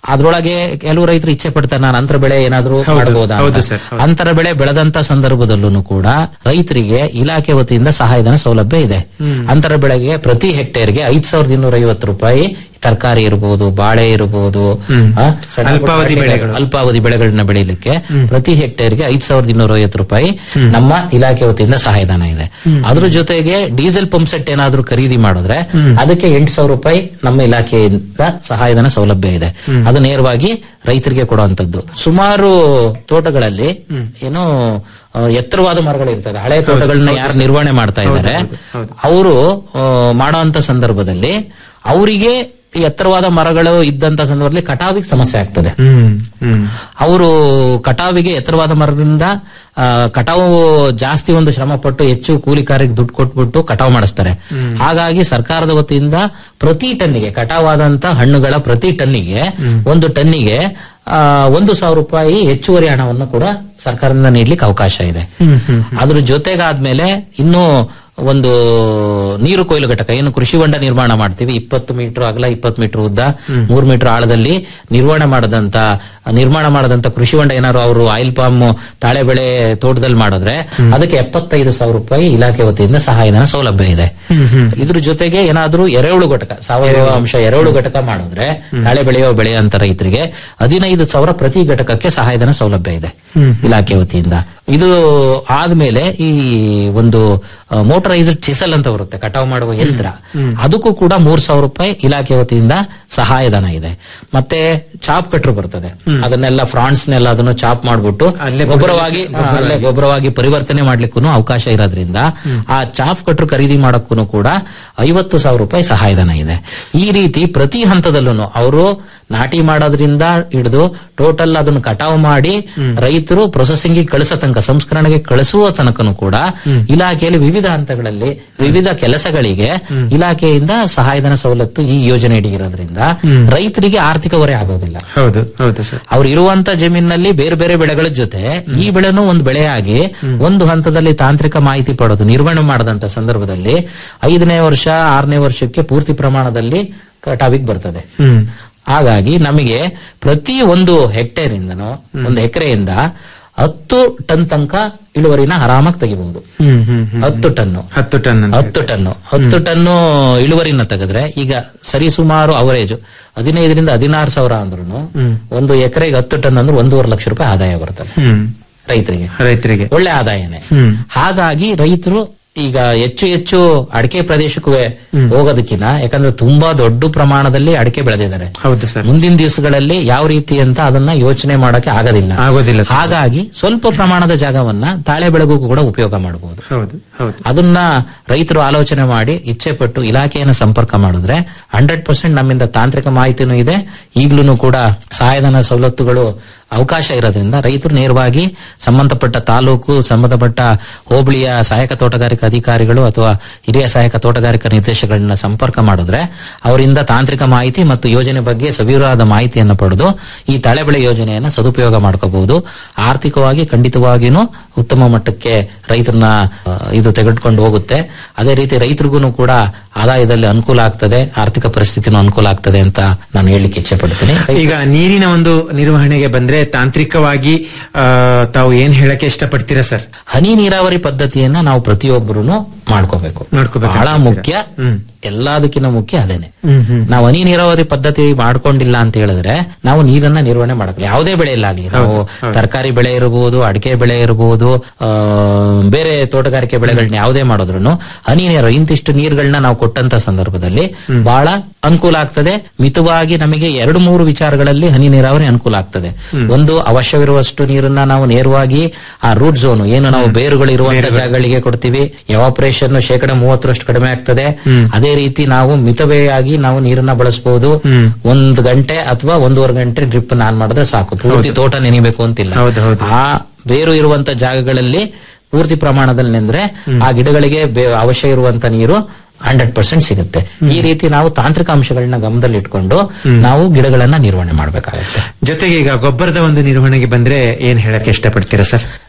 ಅದ್ರೊಳಗೆ ಕೆಲವು ರೈತರು ಇಚ್ಛೆ ಪಡ್ತಾರೆ ನಾನು ಅಂತರ ಬೆಳೆ ಏನಾದ್ರೂ ಹೌದು, ಮಾಡಬಹುದಾ ಹೌದು ಸರ್, ಹೌದು. ಅಂತರ ಬೆಳೆ ಬೆಳೆದಂತ ಸಂದರ್ಭದಲ್ಲೂ ಕೂಡ ರೈತರಿಗೆ ಇಲಾಖೆ ವತಿಯಿಂದ ಸಹಾಯಧನ ಸೌಲಭ್ಯ ಇದೆ ಅಂತರ ಬೆಳೆಗೆ ಪ್ರತಿ ಹೆಕ್ಟೇರ್ಗೆ ಐದ್ ಸಾವಿರದ ಇನ್ನೂರ ಐವತ್ತು ರೂಪಾಯಿ ತರಕಾರಿ ಇರಬಹುದು ಬಾಳೆ ಇರಬಹುದು ಹ್ಮ್. ಆ, ಸಣ್ಣ ಪುಟ್ಟ ಅಲ್ಪಾವಧಿ ಅಡಿಕೆ- ಬೆಳೆಗಳು. ಅಲ್ಪಾವಧಿ ಬೆಳೆಗಳನ್ನ ಬೆಳೀಲಿಕ್ಕೆ ಪ್ರತಿ ಹೆಕ್ಟೇರ್ಗೆ ಐದ್ ಸಾವಿರದ ಇನ್ನೂರ ಐವತ್ತು ರೂಪಾಯಿ ನಮ್ಮ ಇಲಾಖೆ ವತಿಯಿಂದ ಸಹಾಯಧನ ಇದೆ ಅದ್ರ ಜೊತೆಗೆ ಡೀಸೆಲ್ ಪಂಪ್ ಸೆಟ್ ಏನಾದ್ರೂ ಖರೀದಿ ಮಾಡಿದ್ರೆ ಅದಕ್ಕೆ ಎಂಟು ಸಾವಿರ ರೂಪಾಯಿ ನಮ್ಮ ಇಲಾಖೆಯಿಂದ ಸಹಾಯಧನ ಸೌಲಭ್ಯ ಇದೆ ಅದು ನೇರವಾಗಿ ರೈತರಿಗೆ ಕೊಡುವಂತದ್ದು ಸುಮಾರು ತೋಟಗಳಲ್ಲಿ ಏನೋ ಆ, ಎತ್ತರವಾದ ಮರಗಳು ಇರ್ತದೆ ಹಳೆ ತೋಟಗಳನ್ನ ಯಾರು ನಿರ್ವಹಣೆ ಮಾಡ್ತಾ ಇದ್ದಾರೆ ಅವರು ಮಾಡುವಂತ ಸಂದರ್ಭದಲ್ಲಿ ಅವರಿಗೆ ಈ ಎತ್ತರವಾದ ಮರಗಳು ಇದ್ದಂತ ಸಂದರ್ಭದಲ್ಲಿ ಕಟಾವಿಗೆ ಸಮಸ್ಯೆ ಆಗ್ತದೆ ಹ್ಮ್ ಹ್ಮ್ ಅವರು ಕಟಾವಿಗೆ ಎತ್ತರವಾದ ಮರದಿಂದ ಆ, ಕಟಾವು ಜಾಸ್ತಿ ಒಂದು ಶ್ರಮ ಪಟ್ಟು ಹೆಚ್ಚು ಕೂಲಿಕಾರಿಗೆ ದುಡ್ಡು ಕೊಟ್ಬಿಟ್ಟು ಕಟಾವು ಮಾಡಿಸ್ತಾರೆ ಹಾಗಾಗಿ ಸರ್ಕಾರದ ವತಿಯಿಂದ ಪ್ರತಿ ಟನ್ನಿಗೆ ಕಟಾವಾದಂತ ಹಣ್ಣುಗಳ ಪ್ರತಿ ಟನ್ನಿಗೆ ಒಂದು ಟನ್ನಿಗೆ ಆ, ಒಂದು ಸಾವಿರ ರೂಪಾಯಿ ಹೆಚ್ಚುವರಿ ಹಣವನ್ನು ಕೂಡ ಸರ್ಕಾರದಿಂದ ನೀಡ್ಲಿಕ್ಕೆ ಅವಕಾಶ ಇದೆ ಅದ್ರ ಜೊತೆಗಾದ್ಮೇಲೆ ಇನ್ನೂ ಒಂದು ನೀರು ಕೊಯ್ಲು ಘಟಕ ಏನು ಕೃಷಿ ಹೊಂಡ ನಿರ್ಮಾಣ ಮಾಡ್ತೀವಿ ಇಪ್ಪತ್ತು ಮೀಟರ್ ಅಗಲ ಇಪ್ಪತ್ತು ಮೀಟರ್ ಉದ್ದ ಮೂರು ಮೀಟರ್ ಆಳದಲ್ಲಿ ನಿರ್ವಹಣೆ ಮಾಡದಂತ ನಿರ್ಮಾಣ ಮಾಡದಂತ ಕೃಷಿ ಹೊಂಡ ಏನಾದ್ರು ಅವರು ಆಯಿಲ್ ಪಾಮ್ ತಾಳೆ ಬೆಳೆ ತೋಟದಲ್ಲಿ ಮಾಡಿದ್ರೆ ಅದಕ್ಕೆ ಎಪ್ಪತ್ತೈದು ಸಾವಿರ ರೂಪಾಯಿ ಇಲಾಖೆ ವತಿಯಿಂದ ಸಹಾಯಧನ ಸೌಲಭ್ಯ ಇದೆ ಇದ್ರ ಜೊತೆಗೆ ಏನಾದ್ರೂ ಎರೆಹುಳು ಘಟಕ ಸಾವಯವ ಅಂಶ ಎರೆಹುಳು ಘಟಕ ಮಾಡಿದ್ರೆ ತಾಳೆ ಬೆಳೆಯೋ ಬೆಳೆಯಂತ ರೈತರಿಗೆ ಹದಿನೈದು ಸಾವಿರ ಪ್ರತಿ ಘಟಕಕ್ಕೆ ಸಹಾಯಧನ ಸೌಲಭ್ಯ ಇದೆ ಇಲಾಖೆ ವತಿಯಿಂದ ಇದು ಆದ್ಮೇಲೆ ಈ ಒಂದು ಮೋಟರೈಸ್ಡ್ ಚಿಸಲ್ ಅಂತ ಬರುತ್ತೆ ಕಟಾವು ಮಾಡುವ ಯಂತ್ರ ಅದಕ್ಕೂ ಕೂಡ ಮೂರ್ ಸಾವಿರ ರೂಪಾಯಿ ಇಲಾಖೆ ವತಿಯಿಂದ ಸಹಾಯಧನ ಇದೆ ಮತ್ತೆ ಚಾಪ್ ಕಟ್ರು ಬರ್ತದೆ ಅದನ್ನೆಲ್ಲ ಫ್ರಾನ್ಸ್ನೆಲ್ಲ ಅದನ್ನು ಚಾಪ್ ಮಾಡ್ಬಿಟ್ಟು ಅಲ್ಲೇ ಗೊಬ್ಬರವಾಗಿ ಆ, ಅಲ್ಲೇ ಗೊಬ್ಬರವಾಗಿ ಪರಿವರ್ತನೆ ಮಾಡ್ಲಿಕ್ಕೂ ಅವಕಾಶ ಇರೋದ್ರಿಂದ ಆ ಚಾಪ್ ಕಟ್ರು ಖರೀದಿ ಮಾಡಕ್ಕೂ ಕೂಡ ಐವತ್ತು ಸಾವಿರ ರೂಪಾಯಿ ಸಹಾಯಧನ ಇದೆ ಈ ರೀತಿ ಪ್ರತಿ ಹಂತದಲ್ಲೂ ಅವರು ನಾಟಿ ಮಾಡೋದ್ರಿಂದ ಹಿಡಿದು ಟೋಟಲ್ ಅದನ್ನು ಕಟಾವು ಮಾಡಿ ರೈತರು ಪ್ರೊಸೆಸಿಂಗ್ ಕಳಿಸೋ ತನಕ ಸಂಸ್ಕರಣೆಗೆ ಕಳಿಸುವ ತನಕನೂ ಕೂಡ ಇಲಾಖೆಯಲ್ಲಿ ವಿವಿಧ ಹಂತಗಳಲ್ಲಿ ವಿವಿಧ ಕೆಲಸಗಳಿಗೆ ಇಲಾಖೆಯಿಂದ ಸಹಾಯಧನ ಸವಲತ್ತು ಈ ಯೋಜನೆ ಅಡಿ ಇರೋದ್ರಿಂದ ರೈತರಿಗೆ ಆರ್ಥಿಕ ಹೊರೆ ಆಗೋದಿಲ್ಲ ಹೌದು ಹೌದು ಸರ್ ಅವ್ರು ಇರುವಂತ ಜಮೀನಿನಲ್ಲಿ ಬೇರೆ ಬೇರೆ ಬೆಳೆಗಳ ಜೊತೆ ಈ ಬೆಳೆನೂ ಒಂದು ಬೆಳೆಯಾಗಿ ಒಂದು ಹಂತದಲ್ಲಿ ತಾಂತ್ರಿಕ ಮಾಹಿತಿ ಪಡೆದು ನಿರ್ವಹಣೆ ಮಾಡದಂತ ಸಂದರ್ಭದಲ್ಲಿ ಐದನೇ ವರ್ಷ ಆರನೇ ವರ್ಷಕ್ಕೆ ಪೂರ್ತಿ ಪ್ರಮಾಣದಲ್ಲಿ ಕಟಾವಿಗೆ ಬರ್ತದೆ ಹ್ಮ್ ಹಾಗಾಗಿ ನಮಗೆ ಪ್ರತಿ ಒಂದು ಹೆಕ್ಟೇರ್ ಇಂದನೂ ಒಂದು ಎಕರೆಯಿಂದ ಹತ್ತು ಟನ್ ತನಕ ಇಳುವರಿನ ಆರಾಮಾಗಿ ತೆಗಿಬಹುದು ಹ್ಮ್ ಹ್ಮ್ ಹ್ಮ್ ಹತ್ತು ಟನ್ನು ಹತ್ತು ಟನ್ ಅಂತ ಹತ್ತು ಟನ್ನು ಹತ್ತು ಟನ್ನು ಇಳುವರಿನ ತೆಗೆದ್ರೆ ಈಗ ಸರಿಸುಮಾರು ಅವರೇಜ್ ಹದಿನೈದರಿಂದ ಹದಿನಾರು ಸಾವಿರ ಅಂದ್ರೂ ಒಂದು ಎಕರೆಗೆ ಹತ್ತು ಟನ್ ಅಂದ್ರೆ ಒಂದೂವರೆ ಲಕ್ಷ ರೂಪಾಯಿ ಆದಾಯ ಬರ್ತದೆ ಹ್ಮ್ ರೈತರಿಗೆ ರೈತರಿಗೆ ಒಳ್ಳೆ ಆದಾಯನೇ ಹ್ಮ್. ಹಾಗಾಗಿ ರೈತರು ಈಗ ಹೆಚ್ಚು ಹೆಚ್ಚು ಅಡಿಕೆ ಪ್ರದೇಶಕ್ಕೂ ಹೋಗೋದಕ್ಕಿಂತ ಯಾಕಂದ್ರೆ ತುಂಬಾ ದೊಡ್ಡ ಪ್ರಮಾಣದಲ್ಲಿ ಅಡಿಕೆ ಬೆಳೆದಿದ್ದಾರೆ ಹೌದು ಸರ್ ಮುಂದಿನ ದಿವಸಗಳಲ್ಲಿ ಯಾವ ರೀತಿ ಅಂತ ಅದನ್ನ ಯೋಚನೆ ಮಾಡಕ್ಕೆ ಆಗೋದಿಲ್ಲ ಆಗೋದಿಲ್ಲ ಸರ್. ಹಾಗಾಗಿ ಸ್ವಲ್ಪ ಪ್ರಮಾಣದ ಜಾಗವನ್ನ ತಾಳೆ ಬೆಳೆಗೂ ಕೂಡ ಉಪಯೋಗ ಮಾಡಬಹುದು ಹೌದು ಹೌದು ಅದನ್ನ ರೈತರು ಆಲೋಚನೆ ಮಾಡಿ ಇಚ್ಛೆ ಪಟ್ಟು ಇಲಾಖೆಯನ್ನು ಸಂಪರ್ಕ ಮಾಡಿದ್ರೆ ಹಂಡ್ರೆಡ್ ಪರ್ಸೆಂಟ್ ನಮ್ಮಿಂದ ತಾಂತ್ರಿಕ ಮಾಹಿತಿನೂ ಇದೆ ಈಗ್ಲೂ ಕೂಡ ಸಹಾಯಧನ ಸವಲತ್ತುಗಳು ಅವಕಾಶ ಇರೋದ್ರಿಂದ ರೈತರು ನೇರವಾಗಿ ಸಂಬಂಧಪಟ್ಟ ತಾಲೂಕು ಸಂಬಂಧಪಟ್ಟ ಹೋಬಳಿಯ ಸಹಾಯಕ ತೋಟಗಾರಿಕಾ ಅಧಿಕಾರಿಗಳು ಅಥವಾ ಹಿರಿಯ ಸಹಾಯಕ ತೋಟಗಾರಿಕಾ ನಿರ್ದೇಶಕರನ್ನ ಸಂಪರ್ಕ ಮಾಡಿದ್ರೆ ಅವರಿಂದ ತಾಂತ್ರಿಕ ಮಾಹಿತಿ ಮತ್ತು ಯೋಜನೆ ಬಗ್ಗೆ ಸವಿವರವಾದ ಮಾಹಿತಿಯನ್ನು ಪಡೆದು ಈ ತಳೆ ಬೆಳೆ ಯೋಜನೆಯನ್ನ ಸದುಪಯೋಗ ಮಾಡ್ಕೋಬಹುದು ಆರ್ಥಿಕವಾಗಿ ಖಂಡಿತವಾಗಿಯೂ ಉತ್ತಮ ಮಟ್ಟಕ್ಕೆ ರೈತರನ್ನ ಆ, ಇದು ತೆಗೆದುಕೊಂಡು ಹೋಗುತ್ತೆ ಅದೇ ರೀತಿ ರೈತರಿಗೂ ಕೂಡ ಆದಾಯದಲ್ಲಿ ಅನುಕೂಲ ಆಗ್ತದೆ ಆರ್ಥಿಕ ಪರಿಸ್ಥಿತಿನೂ ಅನುಕೂಲ ಆಗ್ತದೆ ಅಂತ ನಾನು ಹೇಳಲಿಕ್ಕೆ ಇಚ್ಛೆ ಪಡ್ತೀನಿ ಈಗ ನೀರಿನ ಒಂದು ನಿರ್ವಹಣೆಗೆ ಬಂದ್ರೆ ತಾಂತ್ರಿಕವಾಗಿ ಆ, ತಾವು ಏನ್ ಹೇಳಕ್ಕೆ ಇಷ್ಟಪಡ್ತೀರಾ ಸರ್ ಹನಿ ನೀರಾವರಿ ಪದ್ಧತಿಯನ್ನ ನಾವು ಪ್ರತಿಯೊಬ್ಬರು ಮಾಡ್ಕೋಬೇಕು ಮಾಡ್ಕೋಬೇಕು ಬಹಳ ಅಂತೀರಾ? ಮುಖ್ಯ ಹ್ಮ್. ಎಲ್ಲದಕ್ಕಿಂತ ಮುಖ್ಯ ಅದೇನೆ ಹ್ಮ್ ಹ್ಮ್ ನಾವು ಹನಿ ನೀರಾವರಿ ಪದ್ಧತಿ ಮಾಡ್ಕೊಂಡಿಲ್ಲ ಅಂತ ಹೇಳಿದ್ರೆ ನಾವು ನೀರನ್ನ ನಿರ್ವಹಣೆ ಮಾಡಲ್ಲ ಯಾವುದೇ ಬೆಳೆಯಲ್ಲಾಗ್ಲಿ ನಾವು ತರಕಾರಿ ಬೆಳೆ ಇರಬಹುದು ಅಡಿಕೆ ಬೆಳೆ ಇರಬಹುದು ಆ, ಬೇರೆ ತೋಟಗಾರಿಕೆ ಬೆಳೆಗಳನ್ನ ಯಾವುದೇ ಮಾಡಿದ್ರು ಹನಿ ನೀರು ಇಂತಿಷ್ಟು ನೀರುಗಳನ್ನ ನಾವು ಕೊಟ್ಟಂತ ಸಂದರ್ಭದಲ್ಲಿ ಬಹಳ ಅನುಕೂಲ ಆಗ್ತದೆ ಮಿತವಾಗಿ ನಮಗೆ ಎರಡು ಮೂರು ವಿಚಾರಗಳಲ್ಲಿ ಹನಿ ನೀರಾವರಿ ಅನುಕೂಲ ಆಗ್ತದೆ ಒಂದು ಅವಶ್ಯವಿರುವಷ್ಟು ನೀರನ್ನ ನಾವು ನೇರವಾಗಿ ಆ ರೂಟ್ ಝೋನ್ ಏನು ನಾವು ಬೇರುಗಳು ಇರುವಂತ ಜಾಗಗಳಿಗೆ ಕೊಡ್ತೀವಿ ಎವಾಪರೇಷನ್ ಶೇಕಡ ಮೂವತ್ತರಷ್ಟು ಕಡಿಮೆ ಆಗ್ತದೆ ಅದೇ ರೀತಿ ನಾವು ಮಿತವ್ಯಯಾಗಿ ನಾವು ನೀರನ್ನ ಬಳಸಬಹುದು ಒಂದ್ ಗಂಟೆ ಅಥವಾ ಒಂದೂವರೆ ಗಂಟೆ ಡ್ರಿಪ್ ನಾನ್ ಮಾಡಿದ್ರೆ ಸಾಕು ಪೂರ್ತಿ ತೋಟ ನೆನಿಬೇಕು ಅಂತಿಲ್ಲ ಹೌದು, ಹೌದು. ಆ ಬೇರು ಇರುವಂತ ಜಾಗಗಳಲ್ಲಿ ಪೂರ್ತಿ ಪ್ರಮಾಣದಲ್ಲಿ ನೆಂದ್ರೆ ಆ ಗಿಡಗಳಿಗೆ ಬೇ- ಅವಶ್ಯ ಇರುವಂತ ನೀರು ಹಂಡ್ರೆಡ್ ಪರ್ಸೆಂಟ್ ಸಿಗುತ್ತೆ ಈ ರೀತಿ ನಾವು ತಾಂತ್ರಿಕ ಅಂಶಗಳನ್ನ ಗಮನದಲ್ಲಿ ಇಟ್ಕೊಂಡು ನಾವು ಗಿಡಗಳನ್ನ ನಿರ್ವಹಣೆ ಮಾಡಬೇಕಾಗುತ್ತೆ ಜೊತೆಗೆ ಈಗ ಗೊಬ್ಬರದ ಒಂದು ನಿರ್ವಹಣೆಗೆ ಬಂದ್ರೆ ಏನ್ ಹೇಳಕ್ಕೆ ಇಷ್ಟಪಡ್ತೀರಾ ಸರ್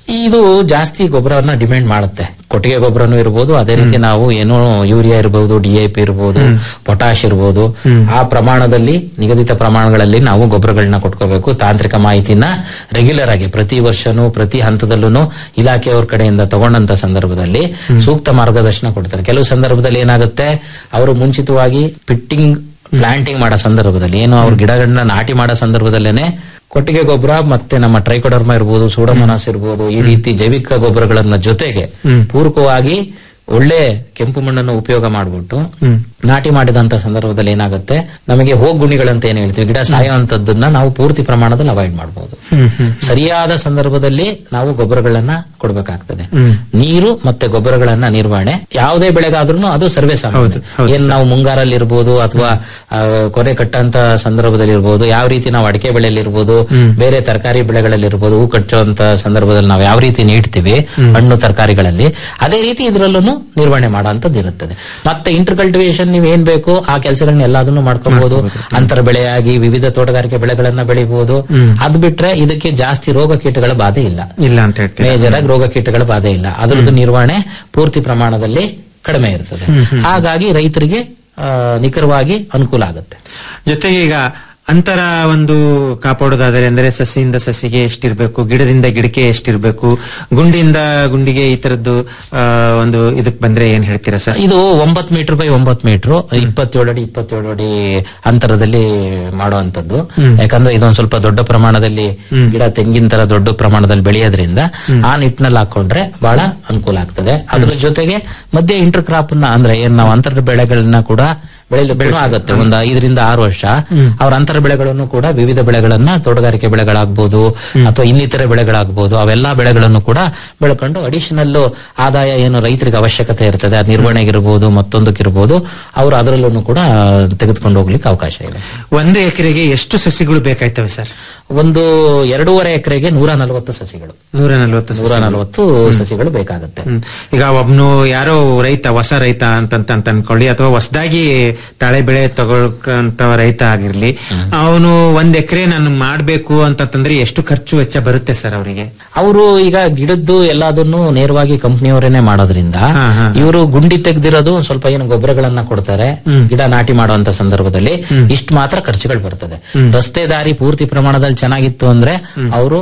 ಇದು ಜಾಸ್ತಿ ಗೊಬ್ಬರವನ್ನ ಡಿಮ್ಯಾಂಡ್ ಮಾಡುತ್ತೆ ಕೊಟ್ಟಿಗೆ ಗೊಬ್ಬರನೂ ಇರ್ಬೋದು ಅದೇ ರೀತಿ ನಾವು ಏನು ಯೂರಿಯಾ ಇರಬಹುದು ಡಿಎಪಿ ಇರಬಹುದು ಪೊಟಾಶ್ ಇರಬಹುದು ಆ ಪ್ರಮಾಣದಲ್ಲಿ ನಿಗದಿತ ಪ್ರಮಾಣಗಳಲ್ಲಿ ನಾವು ಗೊಬ್ಬರಗಳನ್ನ ಕೊಟ್ಕೋಬೇಕು ತಾಂತ್ರಿಕ ಮಾಹಿತಿನ ರೆಗ್ಯುಲರ್ ಆಗಿ ಪ್ರತಿ ವರ್ಷನೂ ಪ್ರತಿ ಹಂತದಲ್ಲೂ ಇಲಾಖೆಯವ್ರ ಕಡೆಯಿಂದ ತಗೊಂಡಂತ ಸಂದರ್ಭದಲ್ಲಿ ಸೂಕ್ತ ಮಾರ್ಗದರ್ಶನ ಕೊಡ್ತಾರೆ ಕೆಲವು ಸಂದರ್ಭದಲ್ಲಿ ಏನಾಗುತ್ತೆ ಅವರು ಮುಂಚಿತವಾಗಿ ಪಿಟ್ಟಿಂಗ್ ಪ್ಲಾಂಟಿಂಗ್ ಮಾಡೋ ಸಂದರ್ಭದಲ್ಲಿ ಏನು ಅವ್ರ ಗಿಡಗಳನ್ನ ನಾಟಿ ಮಾಡೋ ಸಂದರ್ಭದಲ್ಲೇನೆ ಕೊಟ್ಟಿಗೆ ಗೊಬ್ಬರ ಮತ್ತೆ ನಮ್ಮ ಟ್ರೈಕೋಡರ್ಮ ಇರ್ಬೋದು ಸೂಡಮನಾಸ್ ಇರ್ಬೋದು ಈ ರೀತಿ ಜೈವಿಕ ಗೊಬ್ಬರಗಳನ್ನ ಜೊತೆಗೆ ಪೂರಕವಾಗಿ ಒಳ್ಳೆ ಕೆಂಪು ಮಣ್ಣನ್ನು ಉಪಯೋಗ ಮಾಡಿಬಿಟ್ಟು ನಾಟಿ ಮಾಡಿದಂತ ಸಂದರ್ಭದಲ್ಲಿ ಏನಾಗುತ್ತೆ ನಮಗೆ ಹೋಗುಣಿಗಳಂತ ಏನ್ ಹೇಳ್ತೀವಿ ಗಿಡ ಸಾಯುವಂತದ್ದನ್ನ ನಾವು ಪೂರ್ತಿ ಪ್ರಮಾಣದಲ್ಲಿ ಅವಾಯ್ಡ್ ಮಾಡಬಹುದು ಸರಿಯಾದ ಸಂದರ್ಭದಲ್ಲಿ ನಾವು ಗೊಬ್ಬರಗಳನ್ನ ಕೊಡಬೇಕಾಗ್ತದೆ ನೀರು ಮತ್ತೆ ಗೊಬ್ಬರಗಳನ್ನ ನಿರ್ವಹಣೆ ಯಾವುದೇ ಬೆಳೆಗಾದ್ರೂ ಅದು ಸರ್ವೇ ಸಾಮಾನ್ಯ ಏನ್ ನಾವು ಮುಂಗಾರಲ್ಲಿ ಇರ್ಬೋದು ಅಥವಾ ಆ, ಕೊನೆ ಕಟ್ಟಂತ ಸಂದರ್ಭದಲ್ಲಿ ಇರ್ಬೋದು ಯಾವ ರೀತಿ ನಾವು ಅಡಿಕೆ ಬೆಳೆಯಲ್ಲಿ ಇರ್ಬೋದು ಬೇರೆ ತರಕಾರಿ ಬೆಳೆಗಳಲ್ಲಿ ಇರ್ಬೋದು ಹೂ ಕಚ್ಚುವಂತ ಸಂದರ್ಭದಲ್ಲಿ ನಾವು ಯಾವ ರೀತಿ ನೀಡ್ತೀವಿ ಹಣ್ಣು ತರಕಾರಿಗಳಲ್ಲಿ ಅದೇ ರೀತಿ ಇದರಲ್ಲೂ ನಿರ್ವಹಣೆ ಮಾಡುವಂತದ್ದು ಇರುತ್ತದೆ ಮತ್ತೆ ಇಂಟರ್ ಕಲ್ಟಿವೇಶನ್ ನೀವು ಏನ್ ಬೇಕು ಆ ಕೆಲಸಗಳನ್ನ ಎಲ್ಲದನ್ನು ಮಾಡ್ಕೋಬಹುದು ಅಂತರ ಬೆಳೆಯಾಗಿ ವಿವಿಧ ತೋಟಗಾರಿಕೆ ಬೆಳೆಗಳನ್ನ ಬೆಳಿಬಹುದು ಅದ್ ಬಿಟ್ರೆ ಇದಕ್ಕೆ ಜಾಸ್ತಿ ರೋಗ ಕೀಟಗಳ ಬಾಧೆ ಇಲ್ಲ ಇಲ್ಲ ಅಂತ ಹೇಳ್ತೀರಾ ಮೇಜರ್ ಆಗಿ ರೋಗ ಕೀಟಗಳ ಬಾಧೆ ಇಲ್ಲ ಅದರದ್ದು ನಿರ್ವಹಣೆ ಪೂರ್ತಿ ಪ್ರಮಾಣದಲ್ಲಿ ಕಡಿಮೆ ಇರ್ತದೆ ಹಾಗಾಗಿ ರೈತರಿಗೆ ಆ, ನಿಖರವಾಗಿ ಅನುಕೂಲ ಆಗುತ್ತೆ ಜೊತೆಗೆ ಈಗ ಅಂತರ ಒಂದು ಕಾಪಾಡೋದಾದರೆ ಅಂದ್ರೆ ಸಸಿಯಿಂದ ಸಸಿಗೆ ಎಷ್ಟಿರ್ಬೇಕು ಗಿಡದಿಂದ ಗಿಡಕ್ಕೆ ಎಷ್ಟಿರ್ಬೇಕು ಗುಂಡಿಯಿಂದ ಗುಂಡಿಗೆ ಈ ತರದ್ದು ಆ, ಒಂದು ಇದಕ್ ಬಂದ್ರೆ ಏನ್ ಹೇಳ್ತೀರಾ ಸರ್ ಇದು ಒಂಬತ್ ಮೀಟರ್ ಬೈ ಒಂಬತ್ ಮೀಟರ್ ಇಪ್ಪತ್ತೇಳು ಅಡಿ ಇಪ್ಪತ್ತೇಳು ಅಡಿ ಅಂತರದಲ್ಲಿ ಮಾಡುವಂತದ್ದು ಯಾಕಂದ್ರೆ ಇದೊಂದ್ ಸ್ವಲ್ಪ ದೊಡ್ಡ ಪ್ರಮಾಣದಲ್ಲಿ ಗಿಡ ತೆಂಗಿನ ತರ ದೊಡ್ಡ ಪ್ರಮಾಣದಲ್ಲಿ ಬೆಳೆಯೋದ್ರಿಂದ ಆ ನಿಟ್ಟಿನಲ್ಲಿ ಹಾಕೊಂಡ್ರೆ ಬಹಳ ಅನುಕೂಲ ಆಗ್ತದೆ ಅದ್ರ ಜೊತೆಗೆ ಮಧ್ಯೆ ಇಂಟರ್ ಕ್ರಾಪ್ ನ ಅಂದ್ರೆ ಏನ್ ನಾವು ಅಂತರ ಬೆಳೆಗಳನ್ನ ಕೂಡ ಬೆಳೆಯಲು ಬೆಳೆನೂ ಆಗುತ್ತೆ ಒಂದು ಐದರಿಂದ ಆರು ವರ್ಷ ಅವ್ರ ಅಂತರ ಬೆಳೆಗಳನ್ನು ಕೂಡ ವಿವಿಧ ಬೆಳೆಗಳನ್ನ ತೋಟಗಾರಿಕೆ ಬೆಳೆಗಳಾಗ್ಬೋದು ಅಥವಾ ಇನ್ನಿತರೆ ಬೆಳೆಗಳಾಗ್ಬೋದು ಅವೆಲ್ಲಾ ಬೆಳೆಗಳನ್ನು ಕೂಡ ಬೆಳ್ಕೊಂಡು ಅಡಿಷನಲ್ ಆದಾಯ ಏನು ರೈತರಿಗೆ ಅವಶ್ಯಕತೆ ಇರ್ತದೆ ಅದು ನಿರ್ವಹಣೆಗಿರ್ಬೋದು ಮತ್ತೊಂದಕ್ಕಿರ್ಬೋದು ಅವರು ಅದರಲ್ಲೂ ಕೂಡ ತೆಗೆದುಕೊಂಡು ಹೋಗ್ಲಿಕ್ಕೆ ಅವಕಾಶ ಇದೆ ಒಂದು ಎಕರೆಗೆ ಎಷ್ಟು ಸಸಿಗಳು ಬೇಕಾಯ್ತವೆ ಸರ್ ಒಂದು ಎರಡೂವರೆ ಎಕರೆಗೆ ನೂರ ನಲವತ್ತು ಸಸಿಗಳು ನೂರ ನಲ್ವತ್ತು ನೂರ ನಲವತ್ತು ಸಸಿಗಳು ಬೇಕಾಗುತ್ತೆ ಹ್ಮ್. ಈಗ ಒಬ್ನು ಯಾರೋ ರೈತ ಹೊಸ ರೈತ ಅಂತಂತ ಅಂತ ಅನ್ಕೊಳ್ಳಿ ಅಥವಾ ಹೊಸದಾಗಿ ತಾಳೆ ಬೆಳೆ ತಗೊಳ್ಕಂತ ರೈತ ಆಗಿರ್ಲಿ ಅವನು ಒಂದ್ ಎಕರೆ ನಾನು ಮಾಡ್ಬೇಕು ಅಂತಂದ್ರೆ ಎಷ್ಟು ಖರ್ಚು ವೆಚ್ಚ ಬರುತ್ತೆ ಸರ್ ಅವರಿಗೆ ಅವರು ಈಗ ಗಿಡದ್ದು ಎಲ್ಲದನ್ನು ನೇರವಾಗಿ ಕಂಪ್ನಿಯವರೇನೆ ಮಾಡೋದ್ರಿಂದ ಇವರು ಗುಂಡಿ ತೆಗ್ದಿರೋದು ಒಂದ್ ಸ್ವಲ್ಪ ಏನು ಗೊಬ್ಬರಗಳನ್ನ ಕೊಡ್ತಾರೆ ಗಿಡ ನಾಟಿ ಮಾಡುವಂತ ಸಂದರ್ಭದಲ್ಲಿ ಇಷ್ಟು ಮಾತ್ರ ಖರ್ಚುಗಳು ಬರ್ತದೆ ರಸ್ತೆ ದಾರಿ ಪೂರ್ತಿ ಪ್ರಮಾಣದಲ್ಲಿ ಚೆನ್ನಾಗಿತ್ತು ಅಂದ್ರೆ ಅವರು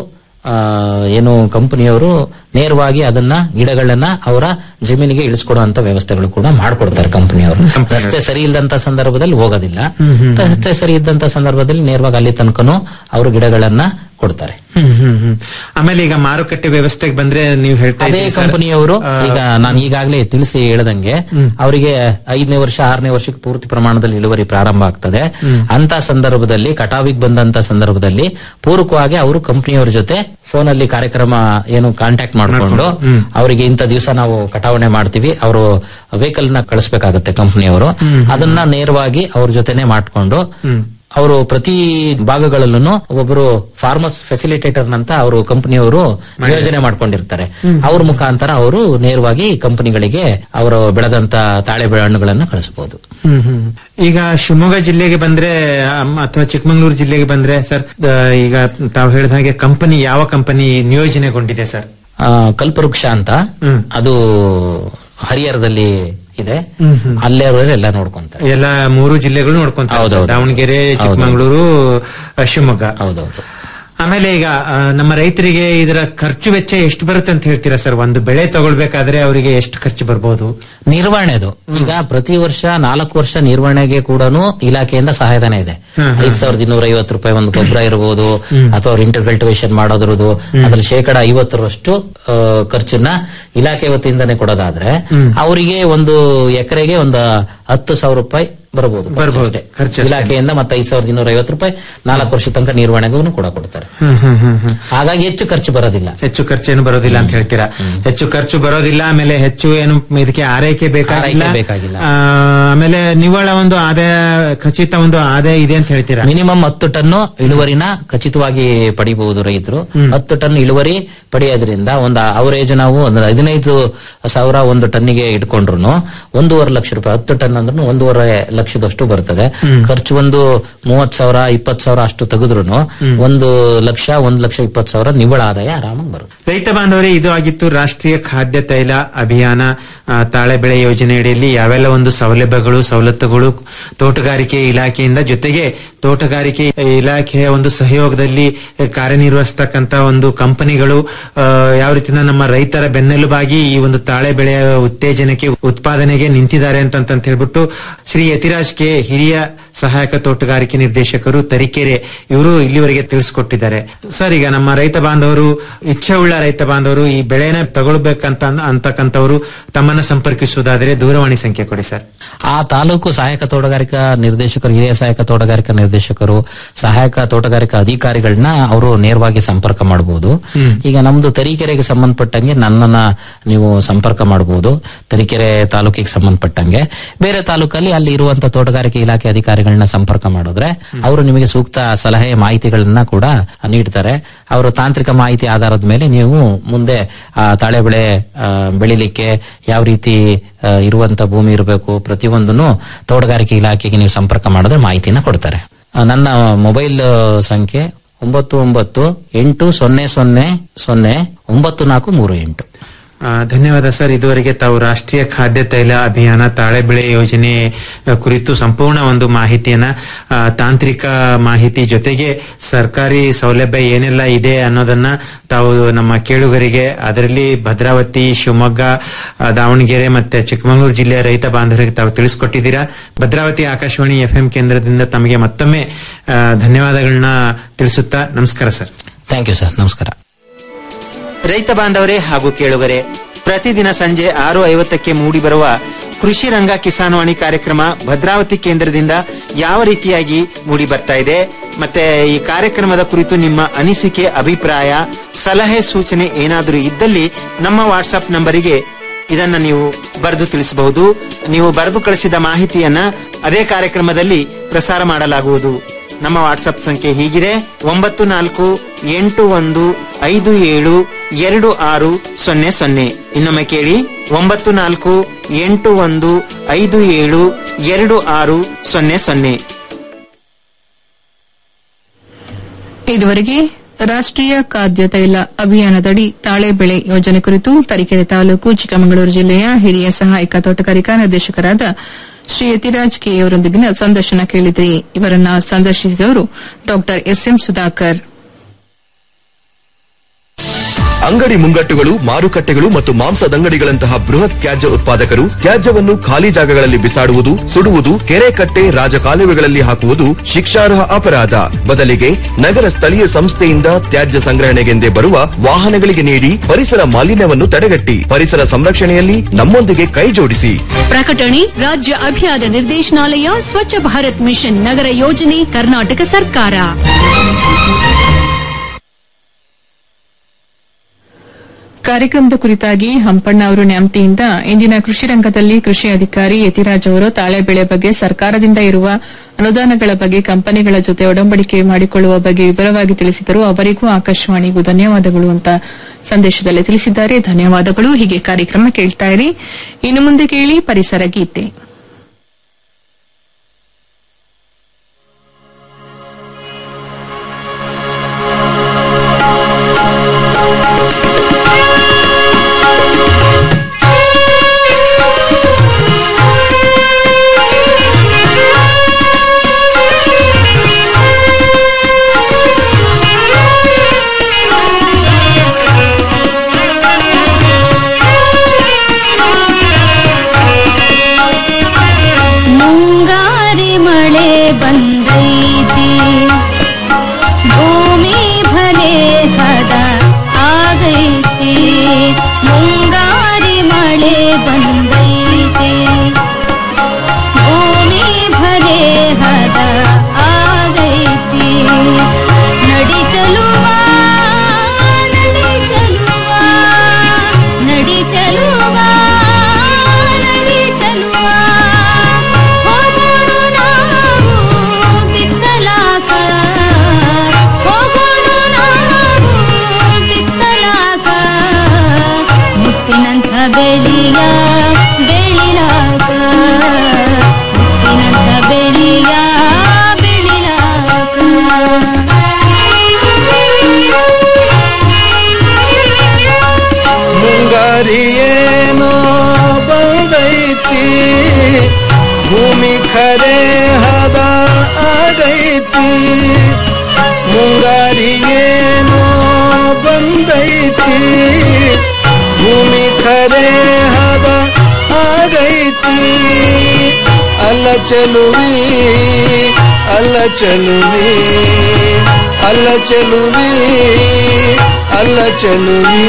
ಏನು ಕಂಪನಿಯವರು ನೇರವಾಗಿ ಅದನ್ನ ಗಿಡಗಳನ್ನ ಅವರ ಜಮೀನಿಗೆ ಇಳಿಸ್ಕೊಡುವಂತ ವ್ಯವಸ್ಥೆಗಳು ಕೂಡ ಮಾಡ್ಕೊಡ್ತಾರೆ ಕಂಪನಿಯವರು ರಸ್ತೆ ಸರಿ ಇಲ್ಲದಂತ ಸಂದರ್ಭದಲ್ಲಿ ಹೋಗೋದಿಲ್ಲ ರಸ್ತೆ ಸರಿ ಇದ್ದಂತ ಸಂದರ್ಭದಲ್ಲಿ ನೇರವಾಗಿ ಅಲ್ಲಿ ತನಕನೂ ಅವರು ಗಿಡಗಳನ್ನ ಕೊಡ್ತಾರೆ ಹ್ಮ್ ಹ್ಮ್ ಹ್ಮ್ ಆಮೇಲೆ ಈಗ ಮಾರುಕಟ್ಟೆ ವ್ಯವಸ್ಥೆಗೆ ಬಂದ್ರೆ ನೀವು ಹೇಳ್ತಾ ಅದೇ ಇದ್ದೀರಿ ಸರ್, ಕಂಪನಿಯವರು ಆ, ಈಗ ನಾನು ಈಗಾಗಲೇ ತಿಳಿಸಿ ಹೇಳ್ದಂಗೆ ಅವರಿಗೆ ಐದನೇ ವರ್ಷ ಆರನೇ ವರ್ಷಕ್ಕೆ ಪೂರ್ತಿ ಪ್ರಮಾಣದಲ್ಲಿ ಇಳುವರಿ ಪ್ರಾರಂಭ ಆಗ್ತದೆ ಅಂತ ಸಂದರ್ಭದಲ್ಲಿ ಕಟಾವಿಗೆ ಬಂದಂತ ಸಂದರ್ಭದಲ್ಲಿ ಪೂರಕವಾಗಿ ಅವರು ಕಂಪನಿಯವರ ಜೊತೆ ಫೋನ್ ಅಲ್ಲಿ ಕಾರ್ಯಕ್ರಮ ಏನು ಕಾಂಟ್ಯಾಕ್ಟ್ ಮಾಡ್ಕೊಂಡು ಅವರಿಗೆ ಇಂಥ ದಿವಸ ನಾವು ಕಟಾವಣೆ ಮಾಡ್ತೀವಿ ಅವರು ವೆಹಿಕಲ್ ನ ಕಳಿಸ್ಬೇಕಾಗತ್ತೆ ಕಂಪನಿಯವರು ಅದನ್ನ ನೇರವಾಗಿ ಅವ್ರ ಜೊತೆನೆ ಮಾಡ್ಕೊಂಡು ಅವರು ಪ್ರತಿ ಭಾಗಗಳಲ್ಲೂ ಒಬ್ಬರು ಫಾರ್ಮರ್ಸ್ ಫೆಸಿಲಿಟೇಟರ್ ಅಂತ ಅವರು ಕಂಪನಿಯವರು ಯೋಜನೆ ಮಾಡ್ಕೊಂಡಿರ್ತಾರೆ ಅವ್ರ ಮುಖಾಂತರ ಅವರು ನೇರವಾಗಿ ಕಂಪನಿಗಳಿಗೆ ಅವರು ಬೆಳೆದಂತ ತಾಳೆ ಬೆಳೆ ಹಣ್ಣುಗಳನ್ನು ಕಳಿಸಬಹುದು ಹ್ಮ್ ಹ್ಮ್. ಈಗ ಶಿವಮೊಗ್ಗ ಜಿಲ್ಲೆಗೆ ಬಂದ್ರೆ ಅಮ್- ಅಥವಾ ಚಿಕ್ಕಮಂಗ್ಳೂರು ಜಿಲ್ಲೆಗೆ ಬಂದ್ರೆ ಸರ್ ಆ, ಈಗ ತಾವು ಹೇಳಿದ ಹಾಗೆ ಕಂಪನಿ ಯಾವ ಕಂಪನಿ ನಿಯೋಜನೆಗೊಂಡಿದೆ ಸರ್ ಆ, ಕಲ್ಪವೃಕ್ಷ ಅಂತ ಅದು ಹರಿಹರದಲ್ಲಿ ಇದೆ ಹ್ಮ್ ಹ್ಮ್. ಅಲ್ಲೇ ಅವರು ಎಲ್ಲ ನೋಡ್ಕೊಂತಾರೆ ಎಲ್ಲ ಮೂರು ಜಿಲ್ಲೆಗಳು ನೋಡ್ಕೊಂತಾರೆ ಸರ್. ಹೌದೌದು. ದಾವಣಗೆರೆ ಹೌದು. ಚಿಕ್ಕಮಂಗ್ಳೂರು ಆ, ಶಿವಮೊಗ್ಗ ಹೌದೌದು ಆಮೇಲೆ ಈಗ ಆ, ನಮ್ಮ ರೈತರಿಗೆ ಇದರ ಖರ್ಚು ವೆಚ್ಚ ಎಷ್ಟು ಬರುತ್ತೆ ಅಂತ ಹೇಳ್ತೀರಾ ಸರ್ ಒಂದು ಬೆಳೆ ತಗೊಳ್ಬೇಕಾದ್ರೆ ಅವರಿಗೆ ಎಷ್ಟು ಖರ್ಚು ಬರ್ಬೋದು ನಿರ್ವಹಣೆದು ಈಗ ಪ್ರತಿ ವರ್ಷ ನಾಲ್ಕು ವರ್ಷ ನಿರ್ವಹಣೆಗೆ ಕೂಡ ಇಲಾಖೆಯಿಂದ ಸಹಾಯಧನ ಇದೆ ಹ್ಮ್, ಹ್ಮ್. ಐದ್ ಸಾವಿರದ ಇನ್ನೂರ ಐವತ್ತು ರೂಪಾಯಿ ಒಂದು ಗೊಬ್ಬರ ಇರಬಹುದು ಅಥವಾ ಅವ್ರ ಇಂಟರ್ ಕಲ್ಟಿವೇಶನ್ ಮಾಡೋದ್ರದ್ದು ಅದ್ರಲ್ಲಿ ಶೇಕಡ ಐವತ್ತರಷ್ಟು ಆ, ಖರ್ಚನ್ನ ಇಲಾಖೆ ವತಿಯಿಂದಾನೇ ಕೊಡೋದಾದ್ರೆ ಅವರಿಗೆ ಒಂದು ಎಕರೆಗೆ ಒಂದು ಹತ್ತು ಸಾವಿರ ರೂಪಾಯಿ ಬರಬಹುದು ಬರ್ಬೋದು. ಖರ್ಚು ಅಷ್ಟೇ. ಇಲಾಖೆಯಿಂದ ಮತ್ತೆ ಐದ್ ಸಾವಿರದ ಇನ್ನೂರ ಐವತ್ತು ರೂಪಾಯಿ ನಾಲ್ಕು ವರ್ಷ ತನಕ ನಿರ್ವಹಣೆಗೂ ಕೂಡ ಕೊಡ್ತಾರೆ ಹ್ಮ್ ಹ್ಮ್ ಹ್ಮ್ ಹ್ಮ್ ಹಾಗಾಗಿ ಹೆಚ್ಚು ಖರ್ಚು ಬರೋದಿಲ್ಲ ಹೆಚ್ಚು ಖರ್ಚೇನು ಬರೋದಿಲ್ಲ ಅಂತ ಹೇಳ್ತೀರಾ ಹೆಚ್ಚು ಖರ್ಚು ಬರೋದಿಲ್ಲ ಆಮೇಲೆ ಹೆಚ್ಚು ಏನು ಇದಕ್ಕೆ ಆರೈಕೆ ಬೇಕಾಗಿಲ್ಲ ಆರೈಕೆ ಬೇಕಾಗಿಲ್ಲ. ಆ, ಆಮೇಲೆ ನಿವ್ವಳ ಒಂದು ಆದಾಯ ಖಚಿತ ಒಂದು ಆದಾಯ ಇದೆ ಅಂತ ಹೇಳ್ತೀರಾ ಮಿನಿಮಮ್ ಹತ್ತು ಟನ್ ಇಳುವರಿನ ಖಚಿತವಾಗಿ ಪಡಿಬಹುದು ರೈತರು ಹತ್ತು ಟನ್ ಇಳುವರಿ ಪಡೆಯೋದ್ರಿಂದ ಒಂದು ಅವರೇಜ್ ನಾವು ಒಂದು ಹದಿನೈದು ಸಾವಿರ ಒಂದು ಟನ್ನಿಗೆ ಇಟ್ಕೊಂಡ್ರು ಒಂದೂವರೆ ಲಕ್ಷ ರೂಪಾಯಿ ಹತ್ತು ಟನ್ ಅಂದ್ರೂ ಒಂದೂವರೆ ಲಕ್ಷ ಲಕ್ಷದಷ್ಟು ಬರ್ತದೆ ಹ್ಮ್. ಖರ್ಚು ಒಂದು ಮೂವತ್ ಸಾವಿರ ಇಪ್ಪತ್ ಸಾವಿರ ಅಷ್ಟು ತೆಗೆದ್ರು ಹ್ಮ್. ಒಂದು ಲಕ್ಷ ಒಂದ್ ಲಕ್ಷ ಇಪ್ಪತ್ ಸಾವಿರ ನಿವ್ವಳ ಆದಾಯ ಆರಾಮಾಗಿ ಬರುತ್ತೆ ರೈತ ಬಾಂಧವರೇ ಇದು ಆಗಿತ್ತು ರಾಷ್ಟ್ರೀಯ ಖಾದ್ಯ ತೈಲ ಅಭಿಯಾನ ಆ, ತಾಳೆ ಬೆಳೆ ಯೋಜನೆಯಡಿಯಲ್ಲಿ ಯಾವೆಲ್ಲ ಒಂದು ಸೌಲಭ್ಯಗಳು ಸವಲತ್ತುಗಳು ತೋಟಗಾರಿಕೆ ಇಲಾಖೆಯಿಂದ ಜೊತೆಗೆ ತೋಟಗಾರಿಕೆ ಇಲಾಖೆಯ ಒಂದು ಸಹಯೋಗದಲ್ಲಿ ಕಾರ್ಯನಿರ್ವಹಿಸ್ತಕ್ಕಂತ ಒಂದು ಕಂಪನಿಗಳು ಆ, ಯಾವ ರೀತಿನ ನಮ್ಮ ರೈತರ ಬೆನ್ನೆಲುಬಾಗಿ ಈ ಒಂದು ತಾಳೆ ಬೆಳೆಯ ಉತ್ತೇಜನಕ್ಕೆ ಉತ್ಪಾದನೆಗೆ ನಿಂತಿದ್ದಾರೆ ಅಂತ ಅಂತ ಹೇಳ್ಬಿಟ್ಟು ಶ್ರೀ ಯತಿರಾಜ್ ಕೆ ಹಿರಿಯ ಸಹಾಯಕ ತೋಟಗಾರಿಕೆ ನಿರ್ದೇಶಕರು ತರೀಕೆರೆ ಇವರು ಇಲ್ಲಿವರೆಗೆ ತಿಳಿಸ್ಕೊಟ್ಟಿದ್ದಾರೆ ಸರ್ ಈಗ ನಮ್ಮ ರೈತ ಬಾಂಧವರು ಇಚ್ಛೆ ಉಳ್ಳ ರೈತ ಬಾಂಧವರು ಈ ಬೆಳೆನ ತಗೊಳ್ಬೇಕಂತ ಅಂತಕ್ಕಂಥವರು ತಮ್ಮನ್ನ ಸಂಪರ್ಕಿಸುವುದಾದರೆ ದೂರವಾಣಿ ಸಂಖ್ಯೆ ಕೊಡಿ ಸರ್ ಆ ತಾಲೂಕು ಸಹಾಯಕ ತೋಟಗಾರಿಕಾ ನಿರ್ದೇಶಕರು ಹಿರಿಯ ಸಹಾಯಕ ತೋಟಗಾರಿಕಾ ನಿರ್ದೇಶಕರು ಸಹಾಯಕ ತೋಟಗಾರಿಕಾ ಅಧಿಕಾರಿಗಳನ್ನ ಅವರು ನೇರವಾಗಿ ಸಂಪರ್ಕ ಮಾಡಬಹುದು ಹ್ಮ್. ಈಗ ನಮ್ದು ತರೀಕೆರೆಗೆ ಸಂಬಂಧಪಟ್ಟಂಗೆ ನನ್ನನ್ನ ನೀವು ಸಂಪರ್ಕ ಮಾಡಬಹುದು ತರೀಕೆರೆ ತಾಲೂಕಿಗೆ ಸಂಬಂಧಪಟ್ಟಂಗೆ ಬೇರೆ ತಾಲೂಕಲ್ಲಿ ಅಲ್ಲಿ ಇರುವಂತ ತೋಟಗಾರಿಕೆ ಇಲಾಖೆ ಅಧಿಕಾರಿಗಳನ್ನ ಸಂಪರ್ಕ ಮಾಡಿದ್ರೆ ಅವರು ನಿಮಗೆ ಸೂಕ್ತ ಸಲಹೆ ಮಾಹಿತಿಗಳನ್ನ ಕೂಡ ನೀಡ್ತಾರೆ ಅವರು ತಾಂತ್ರಿಕ ಮಾಹಿತಿ ಆಧಾರದ ಮೇಲೆ ನೀವು ಮುಂದೆ ಆ ತಾಳೆ ಬೆಳೆ ಆ, ಬೆಳಿಲಿಕ್ಕೆ ಯಾವ ರೀತಿ ಆ, ಇರುವಂತ ಭೂಮಿ ಇರಬೇಕು ಪ್ರತಿಯೊಂದನ್ನು ತೋಟಗಾರಿಕೆ ಇಲಾಖೆಗೆ ನೀವು ಸಂಪರ್ಕ ಮಾಡಿದ್ರೆ ಮಾಹಿತಿನ ಕೊಡ್ತಾರೆ ಆ, ನನ್ನ ಮೊಬೈಲ್ ಸಂಖ್ಯೆ ಒಂಬತ್ತು ಒಂಬತ್ತು ಎಂಟು ಸೊನ್ನೆ ಸೊನ್ನೆ ಸೊನ್ನೆ ಒಂಬತ್ತು ನಾಲ್ಕು ಮೂರು ಎಂಟು ಆ, ಧನ್ಯವಾದ ಸರ್ ಇದುವರೆಗೆ ತಾವು ರಾಷ್ಟ್ರೀಯ ಖಾದ್ಯ ತೈಲ ಅಭಿಯಾನ ತಾಳೆ ಬೆಳೆ ಯೋಜನೆ ಆ, ಕುರಿತು ಸಂಪೂರ್ಣ ಒಂದು ಮಾಹಿತಿಯನ್ನ ಆ, ತಾಂತ್ರಿಕ ಮಾಹಿತಿ ಜೊತೆಗೆ ಸರ್ಕಾರಿ ಸೌಲಭ್ಯ ಏನೆಲ್ಲ ಇದೆ ಅನ್ನೋದನ್ನ ತಾವು ನಮ್ಮ ಕೇಳುಗರಿಗೆ ಅದರಲ್ಲಿ ಭದ್ರಾವತಿ ಶಿವಮೊಗ್ಗ ಆ, ದಾವಣಗೆರೆ ಮತ್ತೆ ಚಿಕ್ಕಮಗಳೂರು ಜಿಲ್ಲೆಯ ರೈತ ಬಾಂಧವರಿಗೆ ತಾವು ತಿಳಿಸ್ಕೊಟ್ಟಿದ್ದೀರಾ ಭದ್ರಾವತಿ ಆಕಾಶವಾಣಿ ಎಫ್ಎಂ ಕೇಂದ್ರದಿಂದ ತಮಗೆ ಮತ್ತೊಮ್ಮೆ ಆ, ಧನ್ಯವಾದಗಳನ್ನ ತಿಳಿಸುತ್ತಾ ನಮಸ್ಕಾರ ಸರ್ ಥ್ಯಾಂಕ್ ಯು ಸರ್ ನಮಸ್ಕಾರ ರೈತ ಬಾಂಧವರೇ ಹಾಗೂ ಕೇಳುಗರೆ ಪ್ರತಿದಿನ ಸಂಜೆ ಆರು ಐವತ್ತಕ್ಕೆ ಮೂಡಿಬರುವ ಕೃಷಿ ರಂಗ ಕಿಸಾನ್ವಾಣಿ ಕಾರ್ಯಕ್ರಮ ಭದ್ರಾವತಿ ಕೇಂದ್ರದಿಂದ ಯಾವ ರೀತಿಯಾಗಿ ಮೂಡಿ ಬರ್ತಾ ಇದೆ ಮತ್ತೆ ಈ ಕಾರ್ಯಕ್ರಮದ ಕುರಿತು ನಿಮ್ಮ ಅನಿಸಿಕೆ ಅಭಿಪ್ರಾಯ ಸಲಹೆ ಸೂಚನೆ ಏನಾದರೂ ಇದ್ದಲ್ಲಿ ನಮ್ಮ ವಾಟ್ಸ್ಆಪ್ ನಂಬರಿಗೆ ಇದನ್ನ ನೀವು ಬರೆದು ತಿಳಿಸಬಹುದು ನೀವು ಬರೆದು ಕಳಿಸಿದ ಮಾಹಿತಿಯನ್ನ ಅದೇ ಕಾರ್ಯಕ್ರಮದಲ್ಲಿ ಪ್ರಸಾರ ಮಾಡಲಾಗುವುದು ನಮ್ಮ ವಾಟ್ಸ್ಆಪ್ ಸಂಖ್ಯೆ ಹೀಗಿದೆ ಒಂಬತ್ತು ನಾಲ್ಕು ಎಂಟು ಒಂದು ಐದು ಏಳು ಎರಡು ಆರು ಸೊನ್ನೆ ಸೊನ್ನೆ ಇನ್ನೊಮ್ಮೆ ಕೇಳಿ ಒಂಬತ್ತು ನಾಲ್ಕು ಎಂಟು ಒಂದು ಐದು ಏಳು ಎರಡು ಆರು ಸೊನ್ನೆ ಸೊನ್ನೆ ಇದುವರೆಗೆ ರಾಷ್ಟ್ರೀಯ ಖಾದ್ಯ ತೈಲ ಅಭಿಯಾನದಡಿ ತಾಳೆ ಬೆಳೆ ಯೋಜನೆ ಕುರಿತು ತರೀಕೆರೆ ತಾಲೂಕು ಚಿಕ್ಕಮಗಳೂರು ಜಿಲ್ಲೆಯ ಹಿರಿಯ ಸಹಾಯಕ ತೋಟಗಾರಿಕಾ ನಿರ್ದೇಶಕರಾದ ಶ್ರೀ ಯತಿರಾಜ್ ಕೆ ಅವರೊಂದಿಗಿನ ಸಂದರ್ಶನ ಕೇಳಿದ್ರಿ ಇವರನ್ನ ಸಂದರ್ಶಿಸಿದವರು ಡಾ ಎಸ್ಎಂ ಸುಧಾಕರ್ ಅಂಗಡಿ ಮುಂಗಟ್ಟುಗಳು ಮಾರುಕಟ್ಟೆಗಳು ಮತ್ತು ಮಾಂಸದಂಗಡಿಗಳಂತಹ ಬೃಹತ್ ತ್ಯಾಜ್ಯ ಉತ್ಪಾದಕರು ತ್ಯಾಜ್ಯವನ್ನು ಖಾಲಿ ಜಾಗಗಳಲ್ಲಿ ಬಿಸಾಡುವುದು ಸುಡುವುದು ಕೆರೆ ಕಟ್ಟೆ ರಾಜಕಾಲುವೆಗಳಲ್ಲಿ ಹಾಕುವುದು ಶಿಕ್ಷಾರ್ಹ ಅಪರಾಧ ಬದಲಿಗೆ ನಗರ ಸ್ಥಳೀಯ ಸಂಸ್ಥೆಯಿಂದ ತ್ಯಾಜ್ಯ ಸಂಗ್ರಹಣೆಗೆಂದೇ ಬರುವ ವಾಹನಗಳಿಗೆ ನೀಡಿ ಪರಿಸರ ಮಾಲಿನ್ಯವನ್ನು ತಡೆಗಟ್ಟಿ ಪರಿಸರ ಸಂರಕ್ಷಣೆಯಲ್ಲಿ ನಮ್ಮೊಂದಿಗೆ ಕೈ ಜೋಡಿಸಿ ಪ್ರಕಟಣೆ ರಾಜ್ಯ ಅಭಿಯಾನ ನಿರ್ದೇಶನಾಲಯ ಸ್ವಚ್ಛ ಭಾರತ್ ಮಿಷನ್ ನಗರ ಯೋಜನೆ ಕರ್ನಾಟಕ ಸರ್ಕಾರ ಕಾರ್ಯಕ್ರಮದ ಕುರಿತಾಗಿ ಹಂಪಣ್ಣ ಅವರು ನ್ಯಾಮತಿಯಿಂದ ಇಂದಿನ ಕೃಷಿ ರಂಗದಲ್ಲಿ ಕೃಷಿ ಅಧಿಕಾರಿ ಯತಿರಾಜ್ ಅವರು ತಾಳೆ ಬೆಳೆ ಬಗ್ಗೆ ಸರ್ಕಾರದಿಂದ ಇರುವ ಅನುದಾನಗಳ ಬಗ್ಗೆ ಕಂಪನಿಗಳ ಜೊತೆ ಒಡಂಬಡಿಕೆ ಮಾಡಿಕೊಳ್ಳುವ ಬಗ್ಗೆ ವಿವರವಾಗಿ ತಿಳಿಸಿದರು ಅವರಿಗೂ ಆಕಾಶವಾಣಿಗೂ ಧನ್ಯವಾದಗಳು ಅಂತ ಸಂದೇಶದಲ್ಲಿ ತಿಳಿಸಿದ್ದಾರೆ ಧನ್ಯವಾದಗಳು ಹೀಗೆ ಕಾರ್ಯಕ್ರಮ ಕೇಳ್ತಾ ಇರಿ ಇನ್ನು ಮುಂದೆ ಕೇಳಿ ಪರಿಸರ ಗೀತೆ Thank you. ಭೂಮಿ ಖರೆ ಹದ ಆಗೈತಿ ಮುಂಗಾರಿ ಏನೋ ಬಂದೈತಿ ಭೂಮಿ ಖರೆ ಹದ ಆಗೈತಿ ಅಲ್ಲ ಚಲುವಿ ಅಲ್ಲ ಚಲುವಿ ಅಲ್ಲ ಚಲುವಿ ಅಲ್ಲ ಚಲುವಿ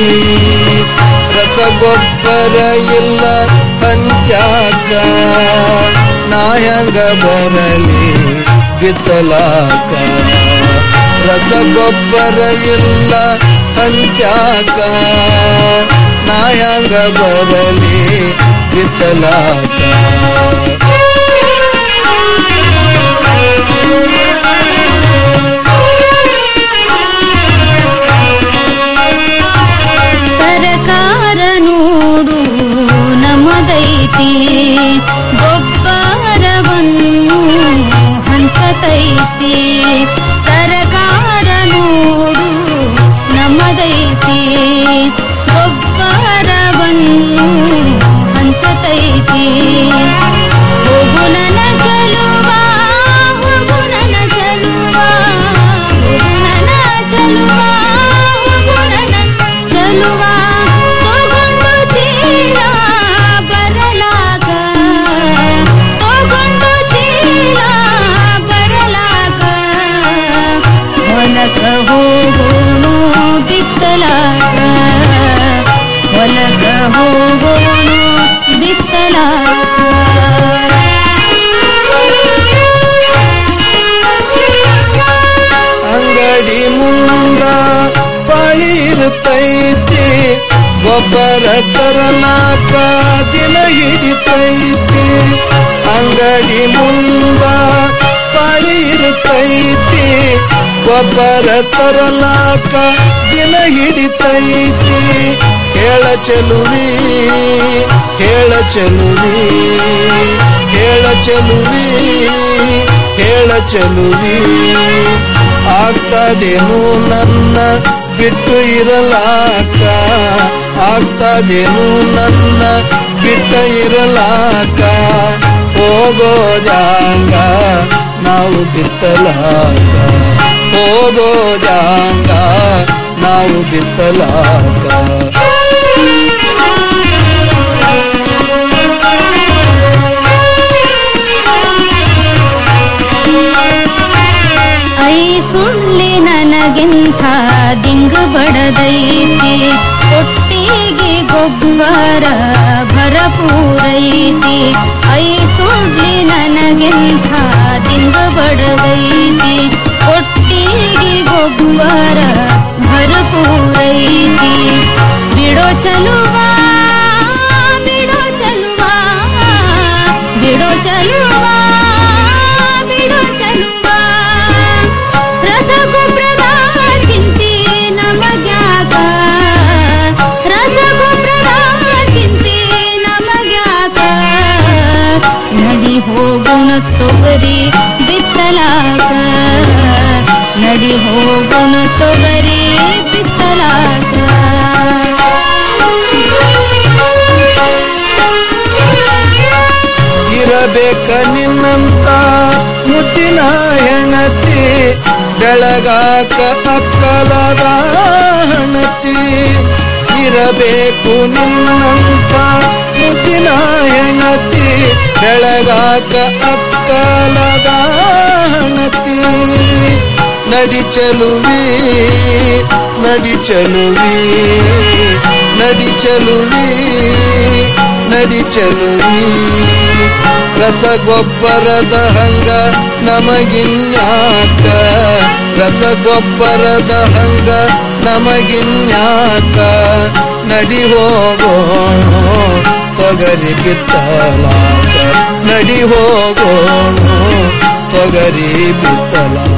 ರಸಗೊಬ್ಬರ ಇಲ್ಲ ಪಂಚಾಕ ನಾಯಂಗ ಬರಲಿ ಬಿತ್ತಲಾಕ ರಸಗೊಬ್ಬರ ಇಲ್ಲ ಪಂಚಾಕ ನಾಯಂಗ ಬರಲಿ ಬಿತ್ತಲಾಕ ಸರಕಾರ ನೋಡು ನಮದೈತಿ ಗೊಬ್ಬರವನ್ನು ಹಂಚತೈತಿ ಸರಕಾರ ನೋಡು ನಮದೈತಿ ಗೊಬ್ಬರವನ್ನು ಹಂಚತೈತಿ ಹೋಗು ನನ್ನ ಚಲುವ ಹೋಗು ನನ್ನ ಚಲುವ ಹೋಗು ನನ್ನ ಚಲುವ ಹೋಗು ನನ್ನ ಚಲುವ ತಗೊಂಡು ಚೀಲ ಬರಲಾಗ ತಗೊಂಡು ಚೀಲ ಬರಲಾಗ ಹೊಲಕ ಹೋಗೋಣ ಬಿತ್ತಲಾಗ ಹೊಲಕ ಹೋಗೋಣ ಅಂಗಡಿ ಮುಂದ ಪಾಳಿ ಇರುತ್ತೈತಿ ಗೊಬ್ಬರ ತರಲಾಕ ದಿನ ಹಿಡಿತೈತಿ ಅಂಗಡಿ ಮುಂದ ಪಾಳಿ ಇರುತ್ತೈತಿ ಗೊಬ್ಬರ ತರಲಾಕ ದಿನ ಹಿಡಿತೈತಿ ಹೇಳ ಚೆಲುವಿ ಹೇಳ ಚೆಲುವಿ ಹೇಳ ಚೆಲುವಿ ಹೇಳ ಚೆಲುವಿ ಆಗ್ತದೇನು ನನ್ನ ಬಿಟ್ಟು ಇರಲಾಕ ಆಗ್ತದೇನು ನನ್ನ ಬಿಟ್ಟ ಇರಲಾಕ ಹೋಗೋದ್ಯಾಂಗ ನಾವು ಬಿತ್ತಲಾಕ ಹೋಗೋದ್ಯಾಂಗ ನಾವು ಬಿತ್ತಲಾಕ ಐ ಸುಳ್ಳಿ ನನಗಿಂತ ದಿಂಗು ಬಡದೈತಿ ಒಟ್ಟಿಗೆ ಗೊಬ್ಬರ ಭರಪೂರೈತಿ ಐ ಸುಳ್ಳಿ ನನಗಿಂತ ದಿಂಗು ಬಡದೈತಿ ಒಟ್ಟಿಗೆ ಗೊಬ್ಬರ ಭರಪೂರೈತಿ ಬಿಡೋ ಚಲುವ ಬಿಡೋ ಚಲುವ ಬಿಡೋ ಚಲುವ ಬಿಡೋ ಚಲುವ ರಸಗೊಬ್ಬರದ ಚಿಂತೆ ನಮಗ್ಯಾಕ ರಸಗೊಬ್ಬರದ ಚಿಂತೆ ನಮಗ್ಯಾಕ ನಡಿ ಹೋಗುಣ ತೊಗರಿ ಬಿತ್ತಲಾಕ ನಡಿ ಹೋಗುಣ ತೊಗರಿ ಬಿತ್ತಲಾಕ ಇರಬೇಕ ನಿನ್ನಂತ ಮುದ್ದಿನ ಹೆಣತಿ ಬೆಳಗಾಕ ಅಕ್ಕಲದ ಹಣತಿ ಇರಬೇಕು ನಿನ್ನಂತ ಮುದ್ದಿನ ಹೆಣತಿ ಬೆಳಗಾಕ ಅಕ್ಕಲದ ಹಣತಿ ನಡಿ ಚಲುವಿ ನಡಿ ಚಲುವಿ ನಡಿ ಚಲುವಿ ನಡಿ ಚಲುವಿ ರಸಗೊಬ್ಬರದ ಹಂಗ ನಮಗಿನ್ಯಾಕ ರಸಗೊಬ್ಬರದ ಹಂಗ ನಮಗಿನ್ಯಾಕ ನಡಿ ಹೋಗೋಣ ತೊಗರಿ ಬಿತ್ತಲಾಕ ನಡಿ ಹೋಗೋಣ ತೊಗರಿ ಬಿತ್ತಲಾಕ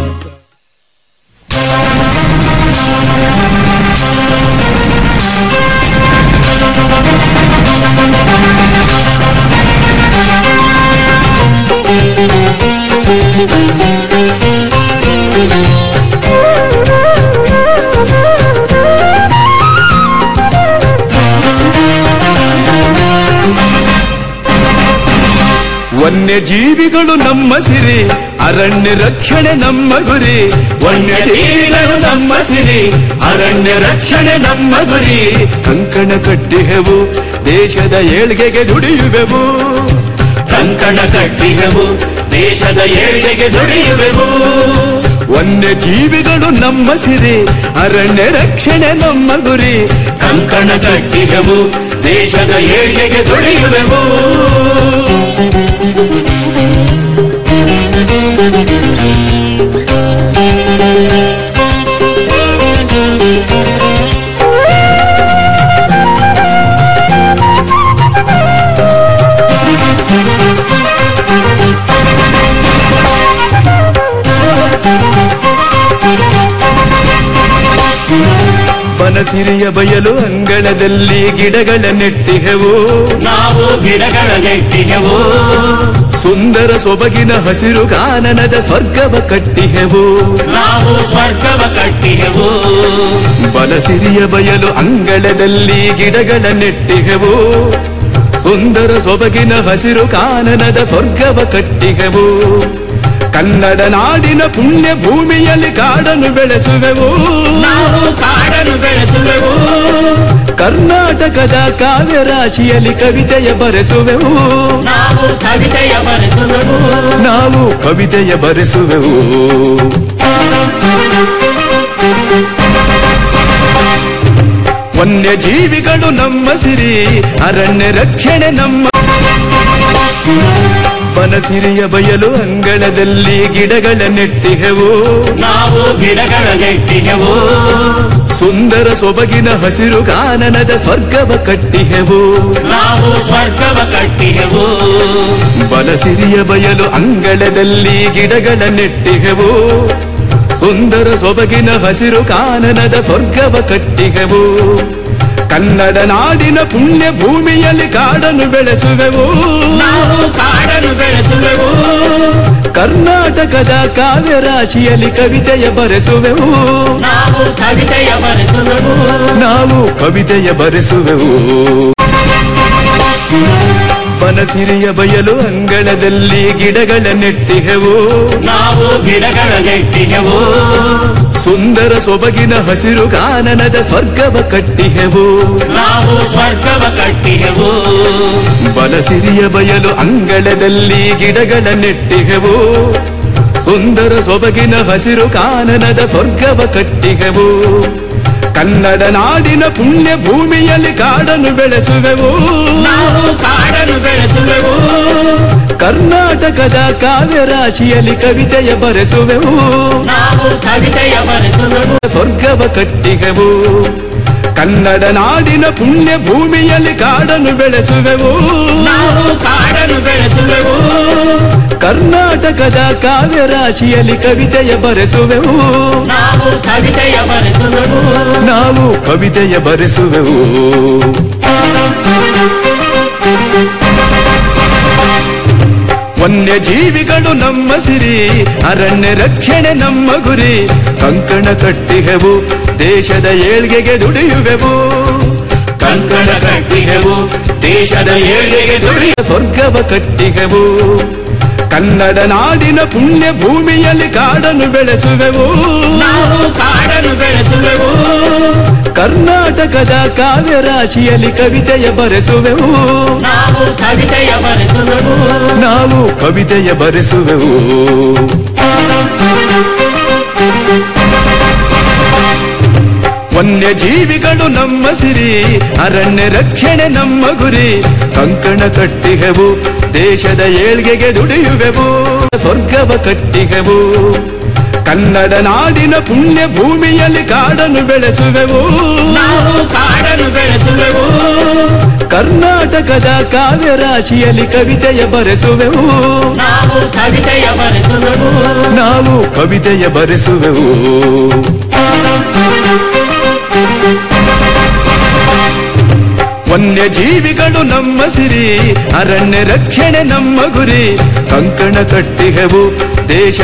ವನ್ಯಜೀವಿಗಳು ನಮ್ಮ ಸಿರಿ ಅರಣ್ಯ ರಕ್ಷಣೆ ನಮ್ಮ ಗುರಿ ವನ್ಯಜೀವಿಗಳು ನಮ್ಮ ಸಿರಿ ಅರಣ್ಯ ರಕ್ಷಣೆ ನಮ್ಮ ಗುರಿ ಕಂಕಣ ಕಟ್ಟಿಹೆವು ದೇಶದ ಏಳ್ಗೆಗೆ ದುಡಿಯುವೆವು ಕಂಕಣ ಕಟ್ಟಿಹೆವು ದೇಶದ ಏಳ್ಗೆಗೆ ದುಡಿಯುವೆವು ವನ್ಯಜೀವಿಗಳು ನಮ್ಮ ಸಿರಿ ಅರಣ್ಯ ರಕ್ಷಣೆ ನಮ್ಮ ಗುರಿ ಕಂಕಣ ಕಟ್ಟಿಹೆವು ದೇಶದ ಏಳ್ಗೆಗೆ ದುಡಿಯುವೆವು ಬನಸಿರಿಯ ಬಯಲು ಅಂಗಳದಲ್ಲಿ ಗಿಡಗಳ ನೆಟ್ಟಿಹೆವು ನಾವು ಗಿಡಗಳ ನೆಟ್ಟಿಹೆವು ಸುಂದರ ಸೊಬಗಿನ ಹಸಿರು ಕಾನನದ ಸ್ವರ್ಗವ ಕಟ್ಟಿಹೆವು ನಾವು ಸ್ವರ್ಗವ ಕಟ್ಟಿಹೆವು ಬನಸಿರಿಯ ಬಯಲು ಅಂಗಳದಲ್ಲಿ ಗಿಡಗಳ ನೆಟ್ಟಿಹೆವು ಸುಂದರ ಸೊಬಗಿನ ಹಸಿರು ಕಾನನದ ಸ್ವರ್ಗವ ಕಟ್ಟಿಹೆವು ಕನ್ನಡ ನಾಡಿನ ಪುಣ್ಯ ಭೂಮಿಯಲ್ಲಿ ಕಾಡನ್ನು ಬೆಳೆಸುವೆವು ನಾವು ಕಾಡನ್ನು ಬೆಳೆಸುವೆವು ಕರ್ನಾಟಕದ ಕಾವ್ಯ ರಾಶಿಯಲ್ಲಿ ಕವಿತೆಯ ಬರೆಸುವೆವು ನಾವು ಕವಿತೆಯ ಬರೆಸುವೆವು ನಾವು ಕವಿತೆಯ ಬರೆಸುವೆವು ವನ್ಯಜೀವಿಗಳು ನಮ್ಮ ಸಿರಿ ಅರಣ್ಯ ರಕ್ಷಣೆ ನಮ್ಮ ಬನಸಿರಿಯ ಬಯಲು ಅಂಗಳದಲ್ಲಿ ಗಿಡಗಳ ನೆಟ್ಟಿಹೆವು ನಾವು ಗಿಡಗಳ ನೆಟ್ಟಿಹೆವು ಸುಂದರ ಸೊಬಗಿನ ಹಸಿರು ಕಾನನದ ಸ್ವರ್ಗವ ಕಟ್ಟಿಹೆವು ನಾವು ಸ್ವರ್ಗವ ಕಟ್ಟಿಹೆವು ಬನಸಿರಿಯ ಬಯಲು ಅಂಗಳದಲ್ಲಿ ಗಿಡಗಳ ನೆಟ್ಟಿಹೆವು ಸುಂದರ ಸೊಬಗಿನ ಹಸಿರು ಕಾನನದ ಸ್ವರ್ಗವ ಕಟ್ಟಿಹೆವು ಕನ್ನಡ ನಾಡಿನ ಪುಣ್ಯ ಭೂಮಿಯಲ್ಲಿ ಕಾಡನ್ನು ಬೆಳೆಸುವೆವು ನಾವು ಕಾಡನ್ನು ಬೆಳೆಸುವೆವು ಕರ್ನಾಟಕದ ಕಾವ್ಯ ರಾಶಿಯಲ್ಲಿ ಕವಿತೆಯ ಬರೆಸುವೆವು ನಾವು ಕವಿತೆಯ ಬರೆಸುವೆವು ನಾವು ಕವಿತೆಯ ಬರೆಸುವೆವು ಬನಸಿರಿಯ ಬಯಲು ಅಂಗಳದಲ್ಲಿ ಗಿಡಗಳ ನೆಟ್ಟಿಹೆವು ನಾವು ಗಿಡಗಳ ನೆಟ್ಟಿಹೆವು ಸುಂದರ ಸೊಬಗಿನ ಹಸಿರು ಕಾನನದ ಸ್ವರ್ಗವ ಕಟ್ಟಿಹೆವು ನಾವು ಸ್ವರ್ಗವ ಕಟ್ಟಿಹೆವು ಬನಸಿರಿಯ ಬಯಲು ಅಂಗಳದಲ್ಲಿ ಗಿಡಗಳ ನೆಟ್ಟಿಹೆವು ಸುಂದರ ಸೊಬಗಿನ ಹಸಿರು ಕಾನನದ ಸ್ವರ್ಗವ ಕಟ್ಟಿಹೆವು ಕನ್ನಡ ನಾಡಿನ ಪುಣ್ಯ ಭೂಮಿಯಲ್ಲಿ ಕಾಡನ್ನು ಬೆಳೆಸುವೆವು ನಾವು ಕಾಡನ್ನು ಬೆಳೆಸುವೆವು ಕರ್ನಾಟಕದ ಕಾವ್ಯ ರಾಶಿಯಲ್ಲಿ ಕವಿತೆಯ ಬರೆಸುವೆವು ನಾವು ಕವಿತೆಯ ಬರೆಸುವೆವು ಸ್ವರ್ಗವ ಕಟ್ಟಿಹೆವು ಕನ್ನಡ ನಾಡಿನ ಪುಣ್ಯ ಭೂಮಿಯಲ್ಲಿ ಕಾಡನ್ನು ಬೆಳೆಸುವೆವು ನಾವು ಕಾಡನ್ನು ಬೆಳೆಸುವೆವು ಕರ್ನಾಟಕದ ಕಾವ್ಯ ರಾಶಿಯಲ್ಲಿ ಕವಿತೆಯ ಬರೆಸುವೆವು ನಾವು ಕವಿತೆಯ ಬರೆಸುವೆವು ನಾವು ಕವಿತೆಯ ಬರೆಸುವೆವು ವನ್ಯಜೀವಿಗಳು ನಮ್ಮ ಸಿರಿ ಅರಣ್ಯ ರಕ್ಷಣೆ ನಮ್ಮ ಗುರಿ ಕಂಕಣ ಕಟ್ಟಿಹೆವು ದೇಶದ ಏಳ್ಗೆಗೆ ದುಡಿಯುವೆವು ಕಂಕಣ ಕಟ್ಟಿಹೆವು ದೇಶದ ಏಳಿಗೆ ದುಡಿ ಸ್ವರ್ಗವ ಕಟ್ಟಿಹೆವು ಕನ್ನಡ ನಾಡಿನ ಪುಣ್ಯ ಭೂಮಿಯಲ್ಲಿ ಕಾಡನ್ನು ಬೆಳೆಸುವೆವು ನಾವು ಕಾಡನ್ನು ಬೆಳೆಸುವೆವು ಕರ್ನಾಟಕದ ಕಾವ್ಯ ರಾಶಿಯಲ್ಲಿ ಕವಿತೆಯ ಬರೆಸುವೆವು ನಾವು ಕವಿತೆಯ ಬರೆಸುವೆವು ನಾವು ಕವಿತೆಯ ಬರೆಸುವೆವು ವನ್ಯಜೀವಿಗಳು ನಮ್ಮ ಸಿರಿ ಅರಣ್ಯ ರಕ್ಷಣೆ ನಮ್ಮ ಗುರಿ ಕಂಕಣ ಕಟ್ಟಿಹೆವು ದೇಶದ ಏಳ್ಗೆಗೆ ದುಡಿಯುವೆವು ಸ್ವರ್ಗವ ಕಟ್ಟಿಹೆವು ಕನ್ನಡ ನಾಡಿನ ಪುಣ್ಯ ಭೂಮಿಯಲ್ಲಿ ಕಾಡನ್ನು ಬೆಳೆಸುವೆವು ನಾವು ಕಾಡನ್ನು ಬೆಳೆಸುವೆವು ಕರ್ನಾಟಕದ ಕಾವ್ಯ ರಾಶಿಯಲ್ಲಿ ಕವಿತೆಯ ಬರೆಸುವೆವು ನಾವು ಕವಿತೆಯ ಬರೆಸುವೆವು ನಾವು ಕವಿತೆಯ ಬರೆಸುವೆವು ವನ್ಯಜೀವಿಗಳು ನಮ್ಮ ಸಿರಿ ಅರಣ್ಯ ರಕ್ಷಣೆ ನಮ್ಮ ಗುರಿ ಕಂಕಣ ಕಟ್ಟಿಹೆವು ದೇಶ